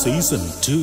Season two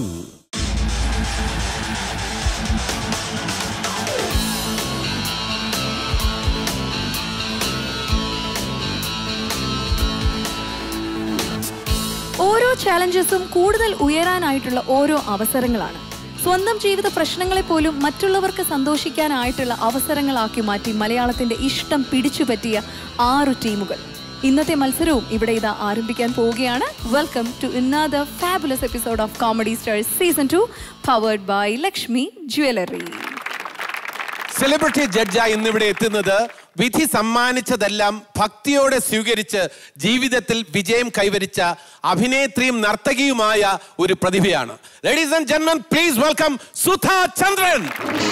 ഓരോ ചാലഞ്ചസും കൂടുതൽ ഉയരാനായിട്ടുള്ള ഓരോ അവസരങ്ങളാണ് സ്വന്തം ജീവിത പ്രശ്നങ്ങളെ പോലും മറ്റുള്ളവർക്ക് സന്തോഷിക്കാനായിട്ടുള്ള അവസരങ്ങളാക്കി മാറ്റി മലയാളത്തിന്റെ ഇഷ്ടം പിടിച്ചുപറ്റിയ ആറു ടീമുകൾ ഇന്നത്തെ മത്സരവും ഇവിടെ ഇതാ ആരംഭിക്കാൻ പോവുകയാണ് welcome to another fabulous episode of comedy stars season two powered by Lakshmi jewellery celebrity ജഡ്ജായി ഇന്നിവിടെ എത്തുന്നത് വിധി സമ്മാനിച്ചതെല്ലാം ഭക്തിയോടെ സ്വീകരിച്ച് ജീവിതത്തിൽ വിജയം കൈവരിച്ച അഭിനേത്രിയും നർത്തകിയുമായ ഒരു പ്രതിഭയാണ് ലേഡീസ് ആൻഡ് ജെന്മൻ പ്ലീസ് വെൽക്കം സുധ ചന്ദ്രൻ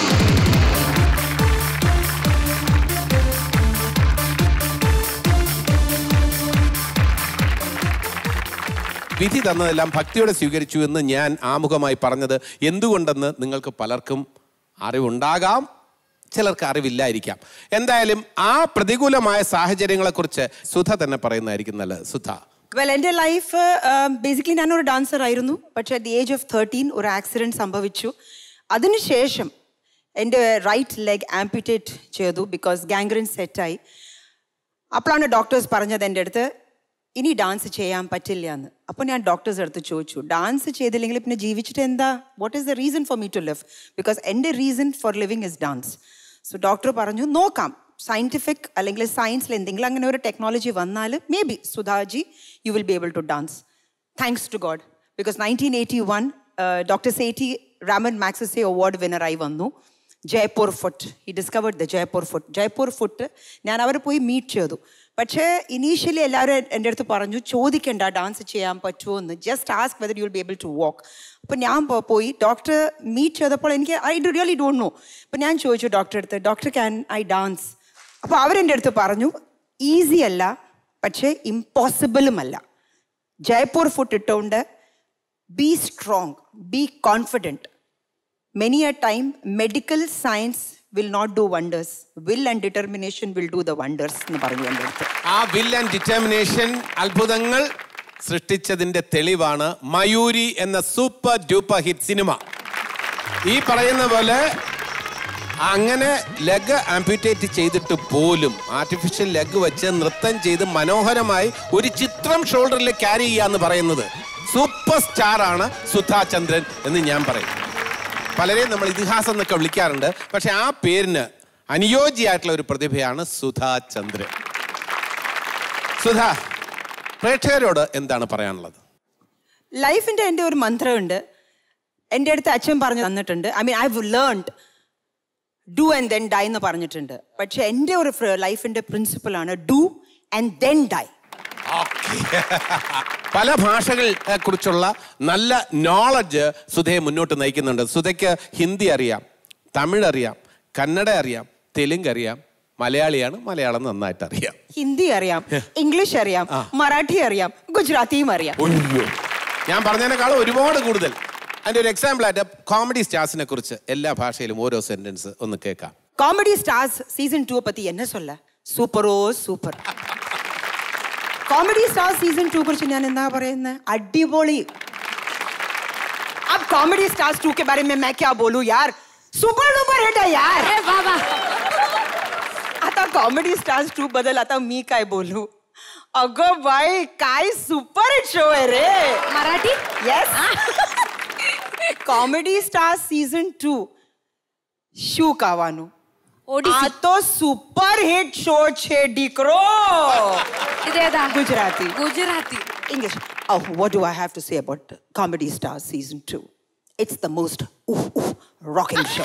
വിധി തന്നതെല്ലാം ഭക്തിയോടെ സ്വീകരിച്ചു എന്ന് ഞാൻ ആമുഖമായി പറഞ്ഞത് എന്തുകൊണ്ടെന്ന് നിങ്ങൾക്ക് പലർക്കും അറിവുണ്ടാകാം ചിലർക്ക് അറിവില്ലായിരിക്കാം എന്തായാലും ആ പ്രതികൂലമായ സാഹചര്യങ്ങളെക്കുറിച്ച് സുധ തന്നെ പറയുന്നതായിരിക്കും നല്ലത് സുധ വെൽ എൻ്റെ ലൈഫ് ബേസിക്കലി ഞാനൊരു ഡാൻസർ ആയിരുന്നു പക്ഷേ at the age of thirteen ഒരു ആക്സിഡൻറ്റ് സംഭവിച്ചു അതിനുശേഷം എൻ്റെ റൈറ്റ് ലെഗ് ആംപ്യൂട്ടേറ്റ് ചെയ്തു ബിക്കോസ് ഗാംഗ്രിൻ സെറ്റായി അപ്പോഴാണ് ഡോക്ടേഴ്സ് പറഞ്ഞത് എൻ്റെ അടുത്ത് ഇനി ഡാൻസ് ചെയ്യാൻ പറ്റില്ല എന്ന് അപ്പോൾ ഞാൻ ഡോക്ടേഴ്സ് അടുത്ത് ചോദിച്ചു ഡാൻസ് ചെയ്തില്ലെങ്കിൽ പിന്നെ ജീവിച്ചിട്ട് എന്താ what is the reason for me to live because എൻ്റെ reason for living is dance so doctor പറഞ്ഞു നോക്കാം സയൻറ്റിഫിക് അല്ലെങ്കിൽ സയൻസിൽ എന്തെങ്കിലും അങ്ങനെ ഒരു ടെക്നോളജി വന്നാൽ may be Sudhaji you will be able to dance thanks to God because nineteen eighty one doctor Sethi Ramon Magsaysay award വിന്നറായി വന്നു Jaipur foot he discovered the Jaipur foot Jaipur foot ഞാൻ അവരെ പോയി മീറ്റ് ചെയ്തു പക്ഷേ ഇനീഷ്യലി എല്ലാവരും എൻ്റെ അടുത്ത് പറഞ്ഞു ചോദിക്കണ്ട ഡാൻസ് ചെയ്യാൻ പറ്റുമോ എന്ന് just ask whether you will be able to walk അപ്പോൾ ഞാൻ പോ- പോയി ഡോക്ടർ മീറ്റ് ചെയ്തപ്പോൾ എനിക്ക് I do really don't know അപ്പോൾ ഞാൻ ചോദിച്ചു ഡോക്ടറെ അടുത്ത് ഡോക്ടർ ക്യാൻ ഐ ഡാൻസ് അപ്പോൾ അവരെൻ്റെ അടുത്ത് പറഞ്ഞു ഈസി അല്ല പക്ഷേ ഇമ്പോസിബിളും അല്ല ജയ്പൂർ ഫുട്ട് ഇട്ടുകൊണ്ട് be strong be confident many a time medical science will not do wonders will and determination will do the wonders എന്ന് പറഞ്ഞു എൻ്റെ അടുത്ത് ആ വിൽ ആൻഡ് ഡിറ്റർമിനേഷൻ അത്ഭുതങ്ങൾ സൃഷ്ടിച്ചതിന്റെ തെളിവാണ് മയൂരി എന്ന സൂപ്പർ ഡ്യൂപ്പർ ഹിറ്റ് സിനിമ ഈ പറയുന്ന പോലെ അങ്ങനെ ലെഗ് ആംപ്യൂട്ടേറ്റ് ചെയ്തിട്ട് പോലും ആർട്ടിഫിഷ്യൽ ലെഗ് വെച്ച് നൃത്തം ചെയ്ത് മനോഹരമായി ഒരു ചിത്രം ഷോൾഡറിൽ ക്യാരി ചെയ്യാന്ന് പറയുന്നത് സൂപ്പർ സ്റ്റാർ ആണ് സുധാ ചന്ദ്രൻ എന്ന് ഞാൻ പറയും പലരെയും നമ്മൾ ഇതിഹാസം എന്നൊക്കെ വിളിക്കാറുണ്ട് പക്ഷെ ആ പേരിന് അനുയോജ്യമായിട്ടുള്ള ഒരു പ്രതിഭയാണ് സുധാ ചന്ദ്രൻ സുധ പ്രേക്ഷകരോട് എന്താണ് പറയാനുള്ളത് ലൈഫിൻ്റെ എൻ്റെ ഒരു മന്ത്രമുണ്ട് എൻ്റെ അടുത്ത് അച്ഛൻ പറഞ്ഞു തന്നിട്ടുണ്ട് I mean I have learned do and then die എന്ന് പറഞ്ഞിട്ടുണ്ട് പക്ഷെ എൻ്റെ ഒരു ലൈഫിൻ്റെ പ്രിൻസിപ്പിളാണ് ഡു ആൻഡ് ദെൻ ഡൈ പല ഭാഷകളെ കുറിച്ചുള്ള നല്ല നോളജ് സുധയെ മുന്നോട്ട് നയിക്കുന്നുണ്ട് സുധയ്ക്ക് ഹിന്ദി അറിയാം തമിഴ് അറിയാം കന്നഡ അറിയാം തെലുങ്ക് അറിയാം മലയാളിയാണ് മലയാളം നന്നായിട്ട് അറിയാം ഹിന്ദി അറിയാം ഇംഗ്ലീഷ് അറിയാം മറാഠി അറിയാം ഗുജറാത്തിയും അറിയാം ഒയ്യോ ഞാൻ പറഞ്ഞതിനേക്കാളും ഒരുപാട് കൂടുതൽ അതിന്റെ ഒരു എക്സാമ്പിൾ ആയിട്ട് കോമഡി സ്റ്റാർസിനെ കുറിച്ച് എല്ലാ ഭാഷയിലും ഓരോ സെന്റൻസ് ഒന്ന് കേൾക്കാം காமெடி ஸ்டார்ஸ் சீசன் டூ பத்தி என்ன சொல்ல സൂപ്പറോ super comedy star season two കുറിച്ച് ഞാൻ എന്താ പറയുന്നത് അടിപൊളി अब कॉमेडी स्टार्स टू के बारे में मैं क्या बोलूं यार सुपर डुपर हिट है यार आता कॉमेडी स्टार्स टू बदल आता मी काय बोलू अगं बाई काय सुपर हिट शो आहे रे Marathi yes comedy star season two શું કાવાનું આ તો સુપર હિટ શો છે દીકરો ഇതേതാ Gujarati Gujarati English. Oh, what do I have to say about Comedy Stars season two? It's the most oof, oof, rocking show.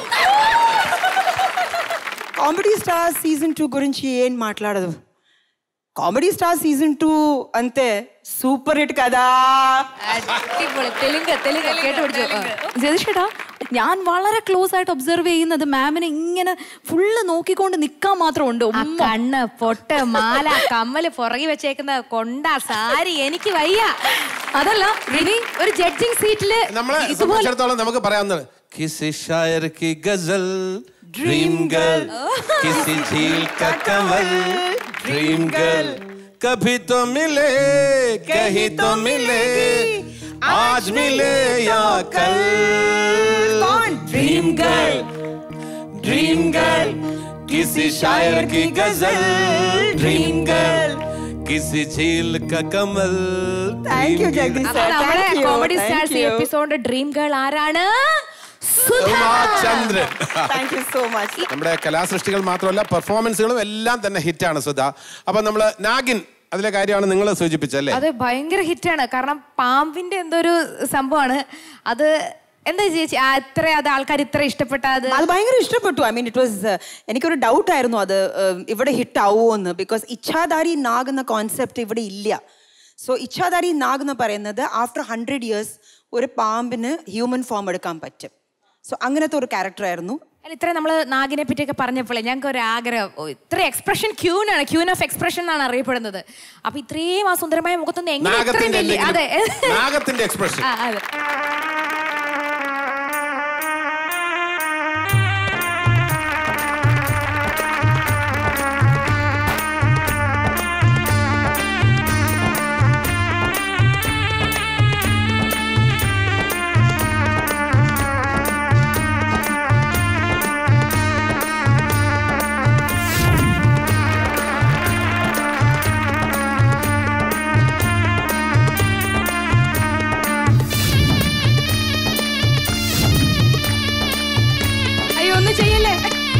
Comedy star season two గురించి ఏం మాట్లాడదు కామెడీ స్టార్ సీజన్ టూ అంతే super hit కదా അടിപൊളി തെലുങ്ക് തെലുങ്ക് കേട്ട് പിടിച്ചു ജതിഷേട്ടാ ഞാൻ വളരെ ക്ലോസ് ആയിട്ട് ഒബ്സർവ് ചെയ്യുന്നത് മാമിനെ ഇങ്ങനെ ഫുള്ള് നോക്കിക്കൊണ്ട് നിക്കാൻ മാത്രമുണ്ട് ആ കണ്ണ് പൊട്ട് മാല കമ്മല് പുറകി വെച്ചേക്കുന്ന കൊണ്ട സാരി എനിക്ക് വയ്യ അതല്ല ഇനി ഒരു ജഡ്ജിങ് സീറ്റില് നമ്മളെ സംബന്ധിച്ചിടത്തോളം നമുക്ക് പറയാവുന്നത് കിസി ഷായർ കി ഗസൽ ഡ്രീം ഗേൾ കിസി झील का कमल ड्रीम गर्ल कभी तो मिले कहीं तो मिले आज मिले या कल कौन? ड्रीम गर्ल ड्रीम गर्ल किसी शायर की गजल ड्रीम गर्ल किसी झील का कमल താങ്ക് യു ജഗദീഷ് അപ്പൊ sir. നമ്മുടെ Thank you. Comedy Thank stars you. Episode dream girl ആരാണ് Sudha. ഉമാചന്ദ്രൻ Thank you so much. നമ്മുടെ കലാസൃഷ്ടികൾ മാത്രമല്ല പെർഫോമൻസുകളും എല്ലാം തന്നെ ഹിറ്റാണ് സുധ അപ്പൊ നമ്മള് നാഗിൻ അതിലെ കാര്യമാണ് നിങ്ങൾ സൂചിപ്പിച്ചല്ലേ അത് ഭയങ്കര ഹിറ്റാണ് കാരണം പാമ്പിന്റെ എന്തോ ഒരു സംഭവമാണ് അത് എന്താ ചേച്ചി ആ ഇത്ര അത് ആൾക്കാർ ഇത്ര ഇഷ്ടപ്പെട്ട അത് അത് ഭയങ്കര ഇഷ്ടപ്പെട്ടു ഐ മീൻ ഇറ്റ് വാസ് എനിക്കൊരു ഡൗട്ട് ആയിരുന്നു അത് ഏഹ്, ഇവിടെ ഹിറ്റ് ആവുമോ എന്ന് ബിക്കോസ് ഇച്ഛാധാരി നാഗ് എന്ന കോൺസെപ്റ്റ് ഇവിടെ ഇല്ല സോ ഇച്ഛാധാരി നാഗ് എന്ന് പറയുന്നത് ആഫ്റ്റർ ഹൺഡ്രഡ് ഇയേഴ്സ് ഒരു പാമ്പിന് ഹ്യൂമൻ ഫോം എടുക്കാൻ പറ്റും സോ അങ്ങനത്തെ ഒരു ക്യാരക്ടർ ആയിരുന്നു അല്ല, ഇത്ര നമ്മൾ നാഗിനെ പറ്റിയൊക്കെ പറഞ്ഞപ്പോഴേ ഞങ്ങൾക്ക് ഒരു ആഗ്രഹം ഓ, ഇത്ര എക്സ്പ്രഷൻ ക്യൂനാണ് ക്യൂൻ ഓഫ് എക്സ്പ്രഷൻ എന്നാണ് അറിയപ്പെടുന്നത് അപ്പൊ ഇത്രയും ആ സുന്ദരമായ മുഖത്തൊന്നും എങ്ങനെ ഇത്രയും നാഗത്തിന്റെ വലിയ അതെ എന്തെങ്കിലും- നാഗത്തിന്റെ എക്സ്പ്രഷൻ ആ, അതെ അയ്യോ ഒന്നും ചെയ്യല്ലേ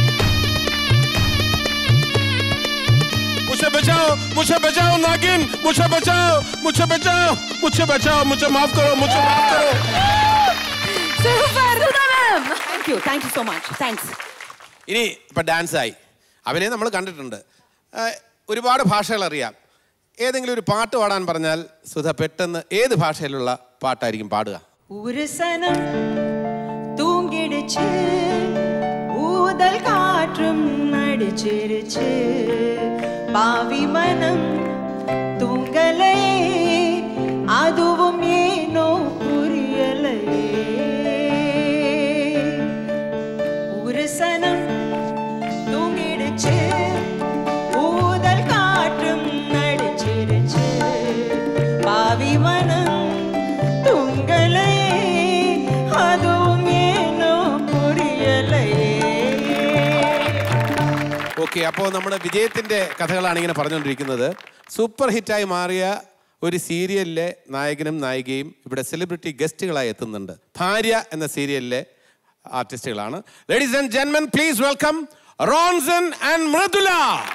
मुझे बचाओ मुझे बचाओ नागिन मुझे बचाओ मुझे बचाओ मुझे बचाओ मुझे माफ करो मुझे माफ करो super ma'am thank you thank you so much thanks ഇനി ഇപ്പൊ ഡാൻസ് ആയി അവനെ നമ്മൾ കണ്ടിട്ടുണ്ട് ആ, ഒരുപാട് ഭാഷകൾ അറിയാം ഏതെങ്കിലും ഒരു പാട്ട് പാടാൻ പറഞ്ഞാൽ സുധ പെട്ടെന്ന് ഏത് ഭാഷയിലുള്ള പാട്ടായിരിക്കും പാടുക ഒരു സനം തൂങ്ങിടുച്ച് ഊതൽ കാറ്റും അടിച്ചിരിച്ച് പാവി മനം തൂങ്കലേ അതുവും ഏനോ പുരിയലേ ഒരു സനം തൂങ്ങിടുച്ച് ഊതൽ കാറ്റും അടിച്ചിരിച്ച് പാവി മനം തുങ്കലേ അതും ഏനോ പുരിയലേ ഓക്കെ അപ്പോൾ നമ്മുടെ വിജയത്തിന്റെ കഥകളാണ് ഇങ്ങനെ പറഞ്ഞുകൊണ്ടിരിക്കുന്നത് സൂപ്പർ ഹിറ്റായി മാറിയ ഒരു സീരിയലിലെ നായകനും നായികയും ഇവിടെ സെലിബ്രിറ്റി ഗസ്റ്റുകളായി എത്തുന്നുണ്ട് ഭാര്യ എന്ന സീരിയലിലെ ആർട്ടിസ്റ്റുകളാണ് ലേഡീസ് ആൻഡ് ജെന്മൻ please welcome Ronson and Mridula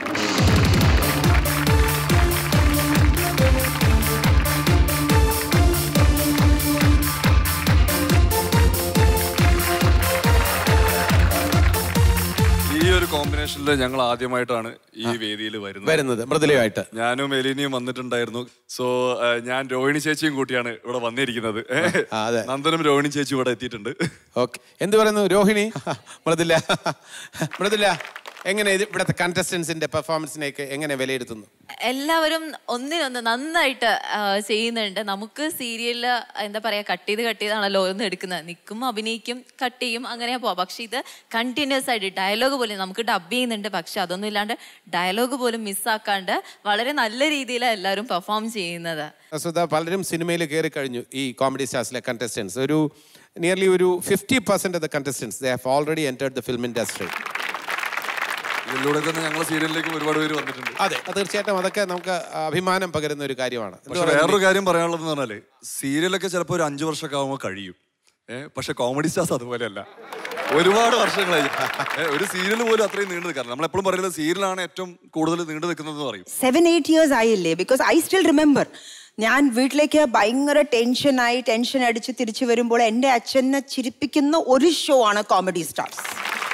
ഈ ഒരു കോമ്പിനേഷനിൽ ഞങ്ങൾ ആദ്യമായിട്ടാണ് ഈ വേദിയിൽ വരുന്നത് വരുന്നത് മൃദുലയുമായിട്ട് ഞാനും എലീനയും വന്നിട്ടുണ്ടായിരുന്നു സോ ഞാൻ രോഹിണി ചേച്ചിയും കൂട്ടിയാണ് ഇവിടെ വന്നിരിക്കുന്നത് ആ, അതെ. നന്ദനും രോഹിണി ചേച്ചി ഇവിടെ എത്തിയിട്ടുണ്ട് ഓക്കെ എന്ത് പറയുന്നു രോഹിണി മൃദുല മൃദുല എങ്ങനെ ഇത് ഇവിടുത്തെ കണ്ടസ്റ്റൻസിന്റെ പെർഫോമൻസിനെയൊക്കെ എങ്ങനെ വിലയിരുത്തുന്നു എല്ലാവരും ഒന്നിനൊന്ന് നന്നായിട്ട് ആ, ചെയ്യുന്നുണ്ട് നമുക്ക് സീരിയലിൽ എന്താ പറയാ കട്ട് ചെയ്ത് കട്ട് ചെയ്താണല്ലോ ഒന്ന് എടുക്കുന്നത് നിൽക്കും അഭിനയിക്കും കട്ട് ചെയ്യും അങ്ങനെ പോവാം പക്ഷെ ഇത് കണ്ടിന്യൂസ് ആയിട്ട് ഡയലോഗ് പോലും നമുക്ക് ഡബ് ചെയ്യുന്നുണ്ട് പക്ഷെ അതൊന്നും ഇല്ലാണ്ട് ഡയലോഗ് പോലും മിസ്സാക്കാണ്ട് വളരെ നല്ല രീതിയിലാണ് എല്ലാവരും പെർഫോം ചെയ്യുന്നത് സുധ പലരും സിനിമയിൽ കയറി കഴിഞ്ഞു ഈ കോമഡി സ്റ്റാർസിലെ കണ്ടസ്റ്റൻസ് ഒരു നിയർലി ഒരു fifty percent of the contestants they have already entered the film industry ഇതിലൂടെ തന്നെ ഞങ്ങൾ സീരിയലിലേക്ക് ഒരുപാട് പേര് വന്നിട്ടുണ്ട് അതെ അത് തീർച്ചയായിട്ടും അതൊക്കെ നമുക്ക് അഭിമാനം പകരുന്ന ഒരു കാര്യമാണ് എന്ത് പക്ഷെ പറയുന്നു? വേറൊരു കാര്യം പറയാനുള്ളത് എന്ന് പറഞ്ഞാല് സീരിയലൊക്കെ ചിലപ്പോൾ ഒരു അഞ്ചു വർഷമൊക്കെ ആകുമ്പോൾ കഴിയും ഏഹ് പക്ഷെ കോമഡി സ്റ്റാർസ് അതുപോലെയല്ല ഒരുപാട് വർഷങ്ങളായി ഏ, ഒരു സീരിയൽ പോലും അത്രയും നീണ്ടു നിൽക്കാറ് നമ്മളെപ്പോഴും പറയുന്നത് സീരിയലാണ് ഏറ്റവും കൂടുതൽ നീണ്ടു നിൽക്കുന്നത് പറയും സെവൻ എയ്റ്റ് ഇയേഴ്സ് ആയില്ലേ ബിക്കോസ് ഐ സ്റ്റിൽ റിമെമ്പർ ഞാൻ വീട്ടിലേക്ക് ഭയങ്കര ടെൻഷനായി ടെൻഷൻ അടിച്ച് തിരിച്ചു വരുമ്പോൾ എൻ്റെ അച്ഛനെ ചിരിപ്പിക്കുന്ന ഒരു ഷോ ആണ് കോമഡി സ്റ്റാർസ്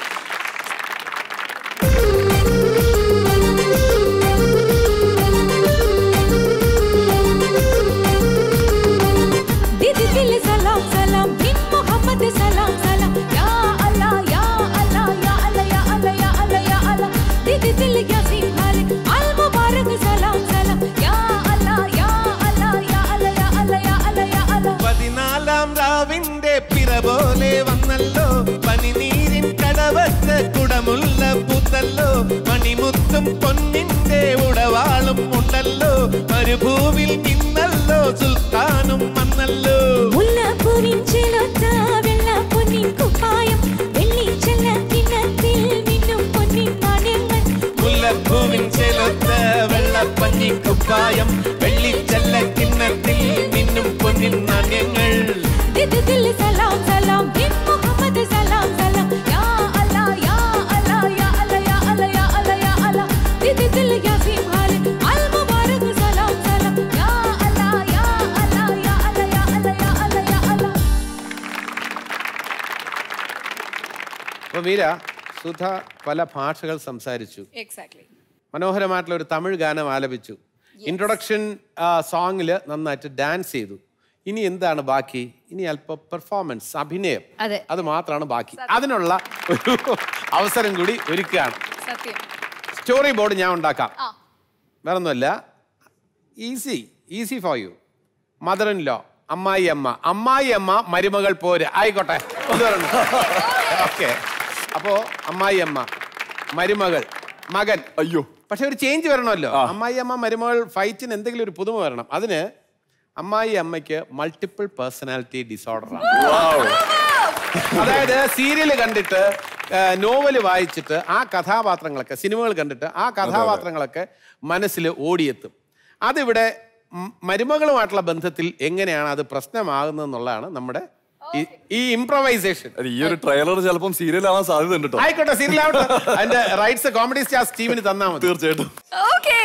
दीदी दिल सलाम सलाम बिन मोहम्मद सलाम सलाम या अल्लाह या अल्लाह या अल्लाह या अल्लाह या अल्लाह या अल्लाह दीदी दिल यासीन हाले अल मुबारक सलाम सलाम या अल्लाह या अल्लाह या अल्लाह या अल्लाह या अल्लाह या अल्लाह പതിനാലാം രാവിന്റെ പിറ പോലെ വന്നല്ലോ പനിനീരിൻ കടവത്ത് കുടമുല്ല പൂത്തല്ലോ മണിമുത്തും പൊന്നിന്റെ ഉടവാളും ഉണ്ടല്ലോ മരുഭൂവിൽ നിന്നല്ലോ സുൽത്താനും വന്നല്ലോ മുല്ലപ്പൂവിൻ ചിലൊത്ത വെള്ളപ്പൊന്നിൻ കുപ്പായം വെള്ളിച്ചെല്ല കിണ്ണത്തിൽ മിന്നും പൊന്നിൻ നാണ്യങ്ങൾ മുല്ലപ്പൂവിൻ ചെലുത്ത വെള്ളപ്പഞ്ഞി കുപ്പായം വെള്ളിച്ചെല്ല കിണ്ണത്തിൽ മിന്നും പൊന്നിൻ നാണ്യങ്ങൾ ദിദ് ദിൽ സലാം സലാം ബിൻ മുഹമ്മദ് സലാം സലാം യാ അല്ലാ യാ അല്ലാ യാ അല്ലാ യാ അല്ലാ യാ അല്ലാ യാ അല്ലാ ദിദ് ദിൽ യാസീം ഹാലിദ് അൽ മുബാരക് സലാം സലാം യാ അല്ലാ യാ അല്ലാ യാ അല്ലാ യാ അല്ലാ യാ അല്ലാ യാ അല്ലാ അപ്പൊ മീര സുധ പല ഭാഷകൾ സംസാരിച്ചു എക്സാക്ട്ലി മനോഹരമായിട്ടുള്ള ഒരു തമിഴ് ഗാനം ആലപിച്ചു ഇൻട്രൊഡക്ഷൻ സോങ്ങിൽ നന്നായിട്ട് ഡാൻസ് ചെയ്തു ഇനി എന്താണ് ബാക്കി ഇനി അല്പം പെർഫോമൻസ് അഭിനയം അതെ. അത് മാത്രമാണ് ബാക്കി അതിനുള്ള ഒരു അവസരം കൂടി ഒരുക്കുകയാണ് സത്യം സ്റ്റോറി ബോർഡ് ഞാൻ ഉണ്ടാക്കാം ആ. വേറൊന്നുമല്ല easy easy for you mother in law അമ്മായി അമ്മ അമ്മായി അമ്മ മരുമകൾ പോര് ആയിക്കോട്ടെ ഓക്കെ അപ്പോ അമ്മായി അമ്മ മരുമകൾ മകൻ അയ്യോ പക്ഷെ ഒരു ചേഞ്ച് വരണമല്ലോ അമ്മായി അമ്മ മരുമകൾ ഫൈറ്റിന് എന്തെങ്കിലും ഒരു പുതുമ വരണം അതിന് അമ്മായി അമ്മയ്ക്ക് മൾട്ടിപ്പിൾ പേഴ്സണാലിറ്റി ഡിസോർഡറാണ് അതായത് സീരിയൽ കണ്ടിട്ട് നോവല് വായിച്ചിട്ട് ആ കഥാപാത്രങ്ങളൊക്കെ സിനിമകൾ കണ്ടിട്ട് ആ കഥാപാത്രങ്ങളൊക്കെ മനസ്സിൽ ഓടിയെത്തും അതിവിടെ ഉം മരുമകളുമായിട്ടുള്ള ബന്ധത്തിൽ എങ്ങനെയാണ് അത് പ്രശ്നമാകുന്നത് എന്നുള്ളതാണ് നമ്മുടെ ഈ- ഈ ഇംപ്രവൈസേഷൻ അല്ല, ഈ ഒരു ട്രെയിലർ ചിലപ്പം സീരിയൽ ആവാൻ സാധ്യത ഉണ്ട് കേട്ടോ ആയിക്കോട്ടെ സീരിയൽ ആവട്ടെ അതിന്റെ റൈറ്റ്സ് കോമഡി സ്റ്റാർസ് ടീമിന് തന്നാൽ മതി തീർച്ചയായിട്ടും ഓക്കേ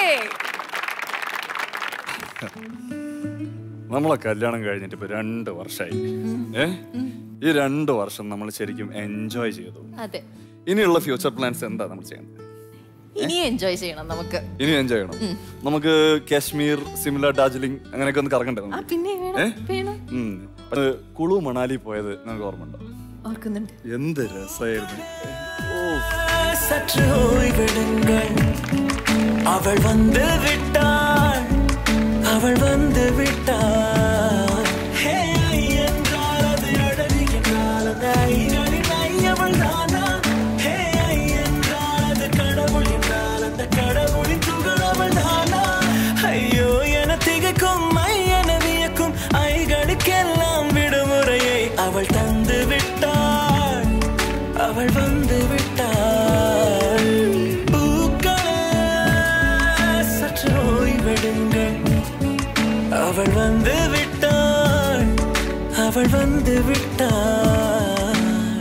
നമ്മളെ കല്യാണം കഴിഞ്ഞിട്ട് ഇപ്പൊ രണ്ട് വർഷമായി ഏ ഈ രണ്ട് വർഷം നമ്മൾ ശരിക്കും എൻജോയ് ചെയ്തു അതെ ഇനിയുള്ള ഫ്യൂച്ചർ പ്ലാൻസ് എന്താ നമ്മൾ ചെയ്യുന്നത് ഇനി എൻജോയ് ചെയ്യണം നമുക്ക് ഇനി എൻജോയ് ചെയ്യണം നമുക്ക് കാശ്മീർ സിംല ഡാർജിലിംഗ് അങ്ങനെയൊക്കെ ഒന്ന് കറങ്ങണ്ടേ ആ നമുക്ക്? പിന്നെ ഏ? വേണം വേണം ഉം. അത് കുളു മണാലി പോയത് നമുക്ക് ഓർമ്മയുണ്ടോ ഓർക്കുന്നുണ്ട് എന്ത് രസമായിരുന്നു சற்று ஓய்வெடுங்கள் அவள் வந்து விட்டாள் அவள் வந்து விட்டாள் ஹே, ஐ என்றால் அது அழகு என்றால் அது ஐரனின் ஐ அவள் தானா ஹே, ஐ என்றால் அது கடவுள் என்றால் அந்த கடவுளின் துகள் அவள் தானா ஐயோ என திகைக்கும் ஐ என வியக்கும் ஐகளுக்கெல்லாம் விடுமுறையை அவள் தந்து விட்டாள் அவள் வந்து விட்டாள் பூக்களே சற்று ஓய்வெடுங்கள் அவள் வந்து விட்டாள் அவள் வந்து விட்டாள்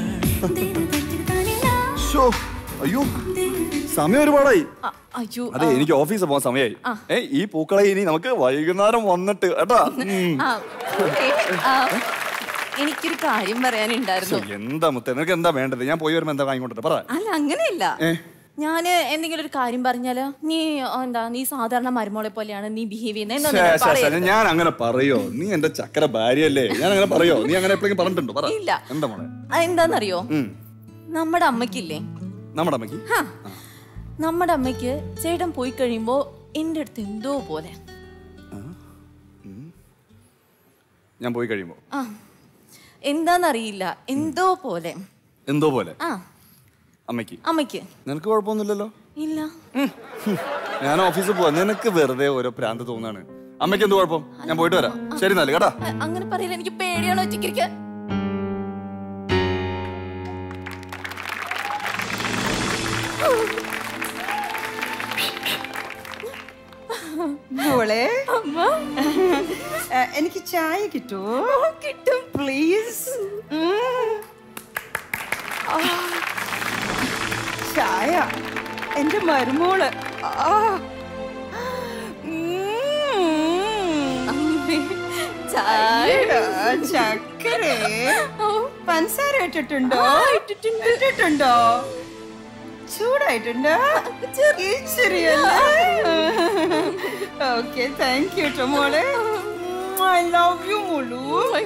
ശോ, അയ്യോ സമയം ഒരുപാടായി ആ, അയ്യോ അതെ എനിക്ക് ഓഫീസിൽ പോകാൻ സമയമായി ഏ ഈ പൂക്കളെ ഇനി നമുക്ക് വൈകുന്നേരം വന്നിട്ട് കേട്ടാ ഉം. ആ, okay. ആ, എനിക്കൊരു കാര്യം പറയാനുണ്ടായിരുന്നു ശ്ശോ, എന്താ മുത്തേ നിനക്ക് എന്താ വേണ്ടത് ഞാൻ പോയി വരുമ്പോ എന്താ വാങ്ങിക്കൊണ്ടിട്ട് പറ അല്ല അങ്ങനെയല്ല ഞാന് എന്തെങ്കിലും ഒരു കാര്യം പറഞ്ഞാല് നീ ആ, എന്താ നീ സാധാരണ മരുമോളെ പോലെയാണ് നീ ബിഹേവ് ശ്ശേ, ചെയ്യുന്നത് ശ്ശേ, ശ്ശേ, ഞാൻ അങ്ങനെ പറയോ നീ എന്റെ ചക്കര ഭാര്യയല്ലേ ഞാൻ അങ്ങനെ പറയോ നീ അങ്ങനെ എപ്പോഴെങ്കിലും പറഞ്ഞിട്ടുണ്ടോ പറ ഇല്ല. എന്താ മോളെ എന്താന്നറിയോ ഉം. നമ്മുടെ അമ്മയ്ക്കില്ലേ നമ്മുടെ അമ്മയ്ക്ക് ഹാ, നമ്മുടെ അമ്മയ്ക്ക് ചേട്ടൻ പോയി കഴിയുമ്പോ എന്റെ അടുത്ത് എന്തോ പോലെ ഞാൻ പോയി കഴിയുമ്പോ ആ എന്താന്നറിയില്ല എന്തോ പോലെ എന്തോ പോലെ ആ അമ്മയ്ക്ക് അമ്മയ്ക്ക് നിനക്ക് കുഴപ്പമൊന്നുമില്ലല്ലോ ഇല്ല ഞാൻ ഓഫീസിൽ പോവാ നിനക്ക് വെറുതെ ഓരോ പ്രാന്ത് തോന്നാണ് അമ്മയ്ക്ക് എന്ത് കുഴപ്പം ഞാൻ പോയിട്ട് വരാം ശരി എന്നാല് കേട്ടാ അ- അങ്ങനെ പറയില്ല എനിക്ക് പേടിയാണ് ഒറ്റയ്ക്കിരിക്കാൻ മോളെ ഏ, എനിക്ക് ചായ കിട്ടുമോ കിട്ടും പ്ലീസ് ചായ എന്റെ മരുമോള് ആ. ഉം. അമ്മേ, ചായ അയ്യടാ, ചക്കരേ പഞ്ചസാര ഇട്ടിട്ടുണ്ടോ ഇട്ടിട്ടുണ്ടോ ചൂടായിട്ടുണ്ടോ ഓക്കെ താങ്ക് യു കേട്ടോ മോളെ ഐ ലവ് യു മുളു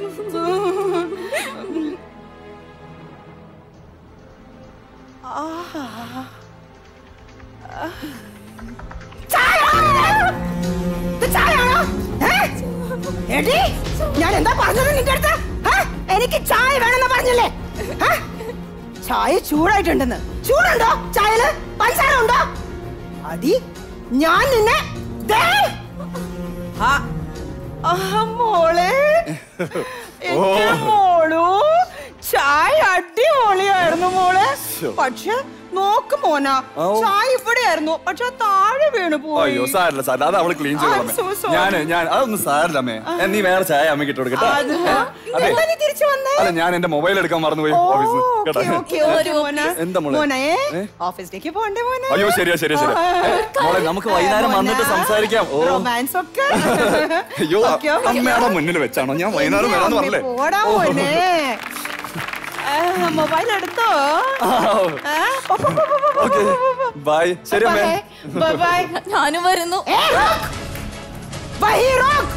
എടി ഞാൻ എന്താ പറഞ്ഞത് നിന്റെ അടുത്ത് ഏ? എനിക്ക് ചായ വേണമെന്ന് പറഞ്ഞില്ലേ ഏ? ചായ ചൂടായിട്ടുണ്ടെന്ന് ചൂടുണ്ടോ ചായല് പഞ്ചസാര ഉണ്ടോ അതി ഞാൻ നിന്നെ ദേ! ആ, ആ, മോളെ എന്റെ മോളു ചായ അടിപൊളിയായിരുന്നു മോളെ പക്ഷെ നോക്ക് മോന ചായ ഇവിടെയായിരുന്നു പക്ഷെ താഴെ വീണു പോയി അയ്യോ സാരില്ല സാരില്ല അത് അവള് ക്ലീൻ ചെയ്തു I'm so sorry. ഞാൻ ഞാൻ അതൊന്നും സാരില്ല അമ്മേ ഏ, നീ വേറെ ചായ അമ്മയ്ക്ക് ഇട്ട് കൊടുക്കട്ടെ അത് ഏ, അതെ എന്താ നീ തിരിച്ചു വന്നേ അല്ല ഞാൻ എന്റെ മൊബൈൽ എടുക്കാൻ മറന്നുപോയി ഓ, ഓഫീസിൽ ഓക്കേ, കേട്ടോ ഓക്കേ, ഓക്കേ, മോനെ. എന്താ മോളെ? മോനെ ഏ? ഓഫീസിലേക്ക് പോണ്ടേ മോനെ അയ്യോ ശരിയാ ശരിയാ ശരിയാ ഏ, മോളെ നമുക്ക് വൈകുന്നേരം വന്നിട്ട് സംസാരിക്കാം ഓ റൊമാൻസ് ഒക്കെ അയ്യോ ഓക്കേ, ഓക്കേ. അമ്മയുടെ മുന്നിൽ വെച്ചാണോ ഞാൻ വൈകുന്നേരം വരാന്ന് പറഞ്ഞില്ലേ പോടാ മോനെ മൊബൈൽ എടുത്തോ ഓക്കെ ബൈ ശരി അമ്മേ ബൈ ബൈ ഞാനും വരുന്നു ए रुक वही रुक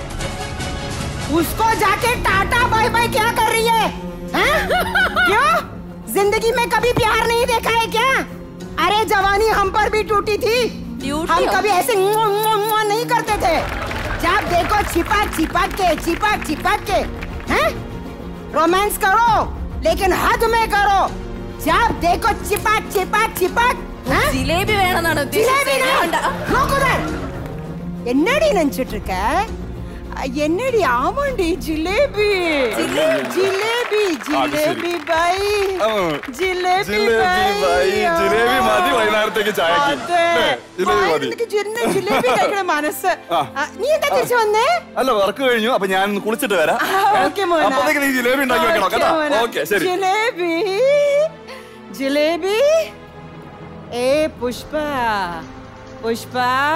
उसको जाके टाटा बाय बाय क्या कर रही है हैं? क्यों जिंदगी में कभी प्यार नहीं देखा है क्या अरे जवानी हम पर भी टूटी थी Beauty हम हो। कभी ऐसे मुआ, मुआ, मुआ नहीं करते थे जब देखो चिपक चिपक के चिपक चिपक के हैं रोमांस करो लेकिन हद में करो जब देखो चिपक चिपक चिपक हैं? ജിലേബി വേണമെന്നാണ് ஜிலேபி ഉദ്ദേശിച്ചത് தான். நோக்குதல். என்னடி நினைச்சிட்டு இருக்க அஹ், என்னடி ஆமாண்டி ஜிலேபி ஜிலேபி ஜிலேபி பை ആ, ஜிலேபி ജിലേബി ബൈ ജിലേബി മതി വൈകുന്നേരത്തേക്ക് ചായക്ക് അതെ. ഏ, ജിലേബി മതി വായനക്ക് ജിന്ന ജിലേബി കഴിക്കണ മനസ്സ് ആ. ആ, നീ എന്താ തിരിച്ചു വന്നേ അല്ല വർക്ക് കഴിഞ്ഞു അപ്പൊ ഞാൻ ഒന്ന് കുളിച്ചിട്ട് വരാം ഓക്കെ മോനെ അപ്പത്തേക്ക് നീ ജിലേബി ഉണ്ടാക്കി വെക്കണം കേട്ടോ ഓക്കേ മോനെ. ഓക്കെ ശരി ജിലേബി ജിലേബി ഏ Pushpa Pushpa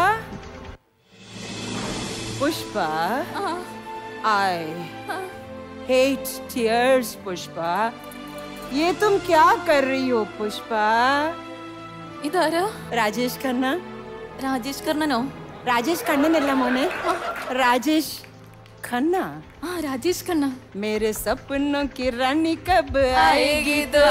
Pushpa I hate tears Pushpa ये तुम क्या कर रही हो पुष्पा ഇതാരാ राजेश खन्ना രാജേഷ് കർണനോ राजेश खन्ना अല്ല മോനെ राजेश खन्ना ആ രാജേഷ് കണ്ണ मेरे सपनों की रानी कब आएगी तो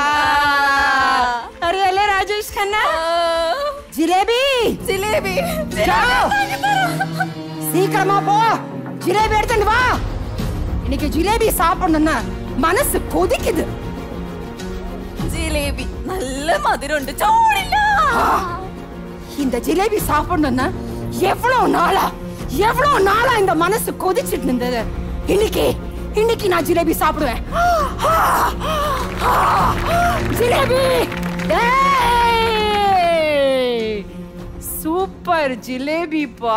अरे अले राजेश खन्ना ജിലേബി ജിലേബി ചാവ്. சீக்கிரமா போ ஜிலேபி எடுத்துட்டு வா இன்னைக்கு ஜிலேபி சாப்பிடணும்னு மனசு கொதிக்குது ജിലേബി നല്ല മധുരമുണ്ട് ചോടില്ല இந்த ஜிலேபி சாப்பிடணும்னு எவ்வளவு நாளா எவ்வளவு நாளா இந்த மனசு கொதிச்சிட்டு இருந்தது இன்னைக்கு இன்னைக்கு நான் ஜிலேபி சாப்பிடுவேன் ஜிலேபி சூப்பர் ஜிலேபி பா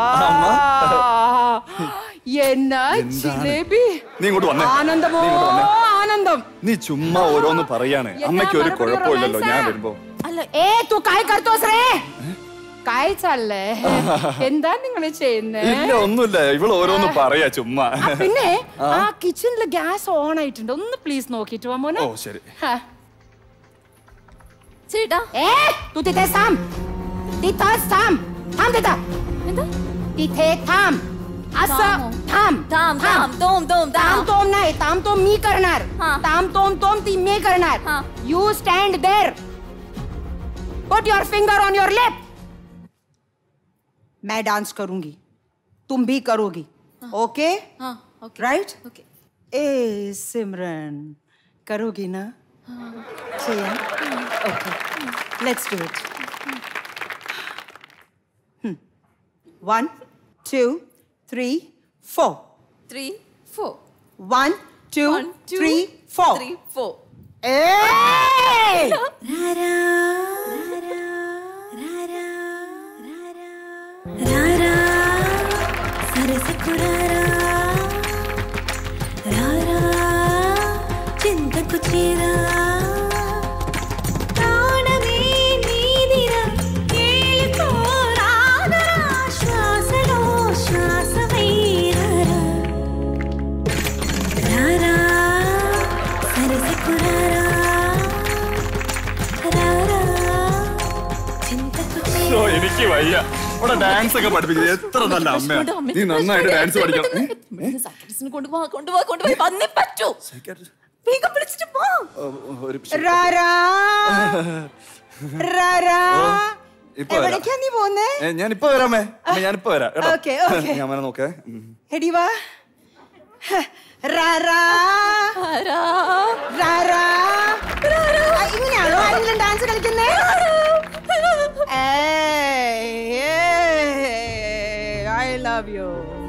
என்ன ஜிலேபി നീ ഇങ്ങോട്ട് വന്നേ ആനന്ദമോ നീ ഇങ്ങോട്ട് വന്നേ ആനന്ദം നീ ചുമ്മാ ഓരോന്ന് പറയാണ് അമ്മയ്ക്ക് ഒരു കുഴപ്പമില്ലല്ലോ ഞാൻ വരുമ്പോ ഏ തു കായ് കർത്തോസ് റേ കായ് ചല്ലേ എന്താ നിങ്ങൾ ചെയ്യുന്നേ ഇല്ല ഒന്നുമില്ല ഇവള് ഓരോന്ന് പറയാ ചുമ്മാ ആ, പിന്നെ ആ കിച്ചണില് ഗ്യാസ് ഓൺ ആയിട്ടുണ്ട് ഒന്ന് പ്ലീസ് നോക്കിട്ട് വാ മോനെ ഓ ശരി ഹാ. ചേട്ടാ ഏ തു തിथे സാം തിഥ സാം താം തിഥ എന്താ തിथे താം അസ താമോ? താം താം താം തോം തോം ताम താം तोम नाही ताम तोम मी करणार हा. ताम तोम तोम ती मी करणार हा. You stand there put your finger on your lip मैं डांस करूंगी तुम भी करोगी ओके ആ ഓക്കെ राइट ഓക്കെ ए सिमरन करोगी ना ചെയ്യാം okay let's do it one two three four three four One, two, One, two, three, four. Three four Hey! రారా సరసకురారా రారా చింతకు చేరా ప్రాణమే నీదిరా ఏలుకో రాదరా శ్వాసలో శ్వాసమై రారా రారా సరసకురారా రారా చింతకు ഓ എനിക്ക് വയ്യ ഇവിടെ ഡാൻസ് ഒക്കെ പഠിപ്പിക്കുന്നത് എത്ര നല്ല അമ്മയാ നീ നന്നായിട്ട് ഡാൻസ് പഠിക്കണം ഏ? സൈക്കട്രിസ്റ്റിനെ കൊണ്ടുപോവാ കൊണ്ടുപോവാ കൊണ്ടുപോയി വന്നേ പറ്റൂ വേഗം വിളിച്ചിട്ട് പോ ഓ, ഒരു നിമിഷം. Rara! Rara! ഇപ്പൊ വരാം. എവിടേക്കാ നീ പോന്നേ ഏ, ഞാനിപ്പോ വരാമേ അമ്മ, ഞാനിപ്പോ വരാം കേട്ടോ Okay, okay. ഞാൻ വരാൻ നോക്കേ ഉം. എടി വാ റാറാ ആരാ? റാറാ ആ, ഇങ്ങനെയാണോ ആരെങ്കിലും ഡാൻസ് കളിക്കുന്നേ I love you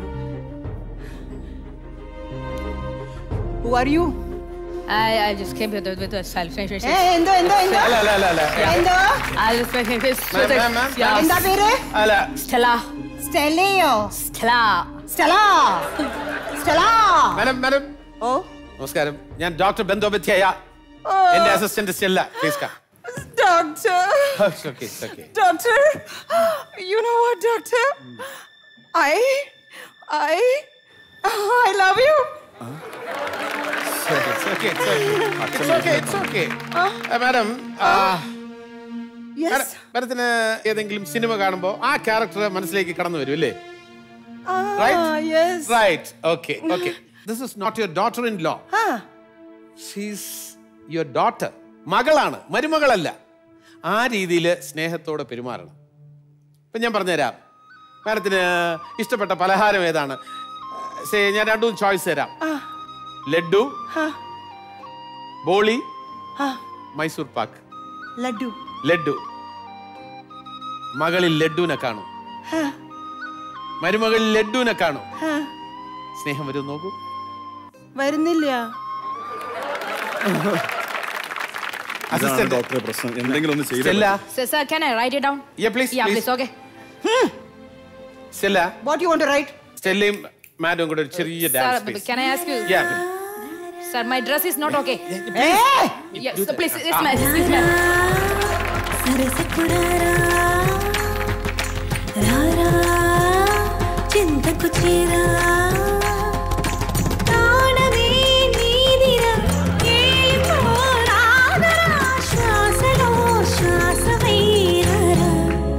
Who are you? I, I just came here with a self ഏ, എന്തോ എന്തോ എന്തോ അല്ല അല്ല അല്ല അല്ല എന്തോ I just came here Ma'am, ma'am, ma'am. Yeah. എന്താ പേര് അല്ല Stella. സ്റ്റെല്ലയോ Stella. Stella Stella madam madam ഓ നമസ്കാരം ഞാൻ ഡോക്ടർ ബന്ധോപധ്യായ എന്റെ assistant Stella please come doctor okay okay Doctor, you know what, Doctor? I, I, I love you. Madam Yes. മാഡത്തിന് ഏതെങ്കിലും സിനിമ കാണുമ്പോ ആ ക്യാരക്ടർ മനസ്സിലേക്ക് കടന്നു വരും അല്ലേ Ah, Right? yes. Right okay okay this is not your daughter in law Ah, she's your daughter മകളാണ് മരുമകളല്ല ആ രീതിയിൽ സ്നേഹത്തോടെ പെരുമാറണം ഇപ്പം ഞാൻ പറഞ്ഞുതരാം മാഡത്തിന് ഇഷ്ടപ്പെട്ട പലഹാരം ഏതാണ് സേ ഞാൻ രണ്ടും ചോയ്സ് തരാം ലഡു ബോളി ah, മൈസൂർ പാക്ക് ലഡു. ലഡു മകളിൽ ലഡുവിനെ കാണും Ah, മരുമകളിൽ ലഡുവിനെ കാണും ah. സ്നേഹം വരും നോക്കൂ വരുന്നില്ല ഇതാണ് അസിസ്റ്റന്റ് ഡോക്ടറെ പ്രശ്നം എന്തെങ്കിലും ഒന്ന് ചെയ്തില്ല Stella So, sir, can I write it down? Yeah, please, Yeah, please. please. Okay. Stella what you want to right സ്റ്റെല്ലയും മാഡവും കൂടെ ഒരു ചെറിയ dance Sir, can I ask you? Yeah. Sir, my dress is not okay. ഏ Yes, so please, it's my, it's my. సరసకుడారా రారా చింతకు చేరా ప్రాణమే నీదిరా ఏలిపోరాదరా శ్వాసలో శ్వాసవైరారా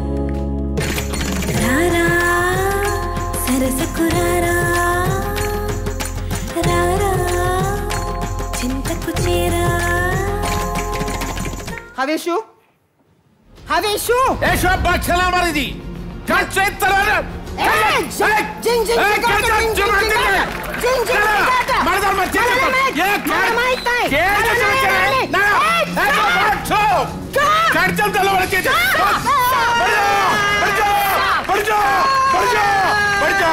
రారా సరసకురారా రారా చింతకు చేరా ഹവേഷു ഹവേഷു Ești o bacela mare di! Cazzo e talare! Hey, jing, jing, jing, Hey, jing, cazzo, jing, jing, jing, jing, jing, jing, jing, Tala, jing, ma dal martello, Tala, ma- ma- Yeah, Tala, cazzo, mai stai. Che è Tala, che mai c'è? stai. No, Hey, ecco stop. faccio! Stop. Cartel te lo volete! Pergiò! Pergiò! Pergiò! Pergiò! Pergiò!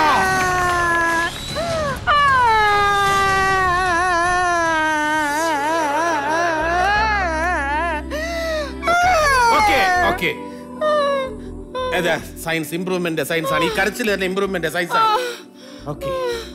Okay okay ഏതാ science improvement science ആണ് ഈ കരച്ചിൽ തന്നെ improvement science ആണ് okay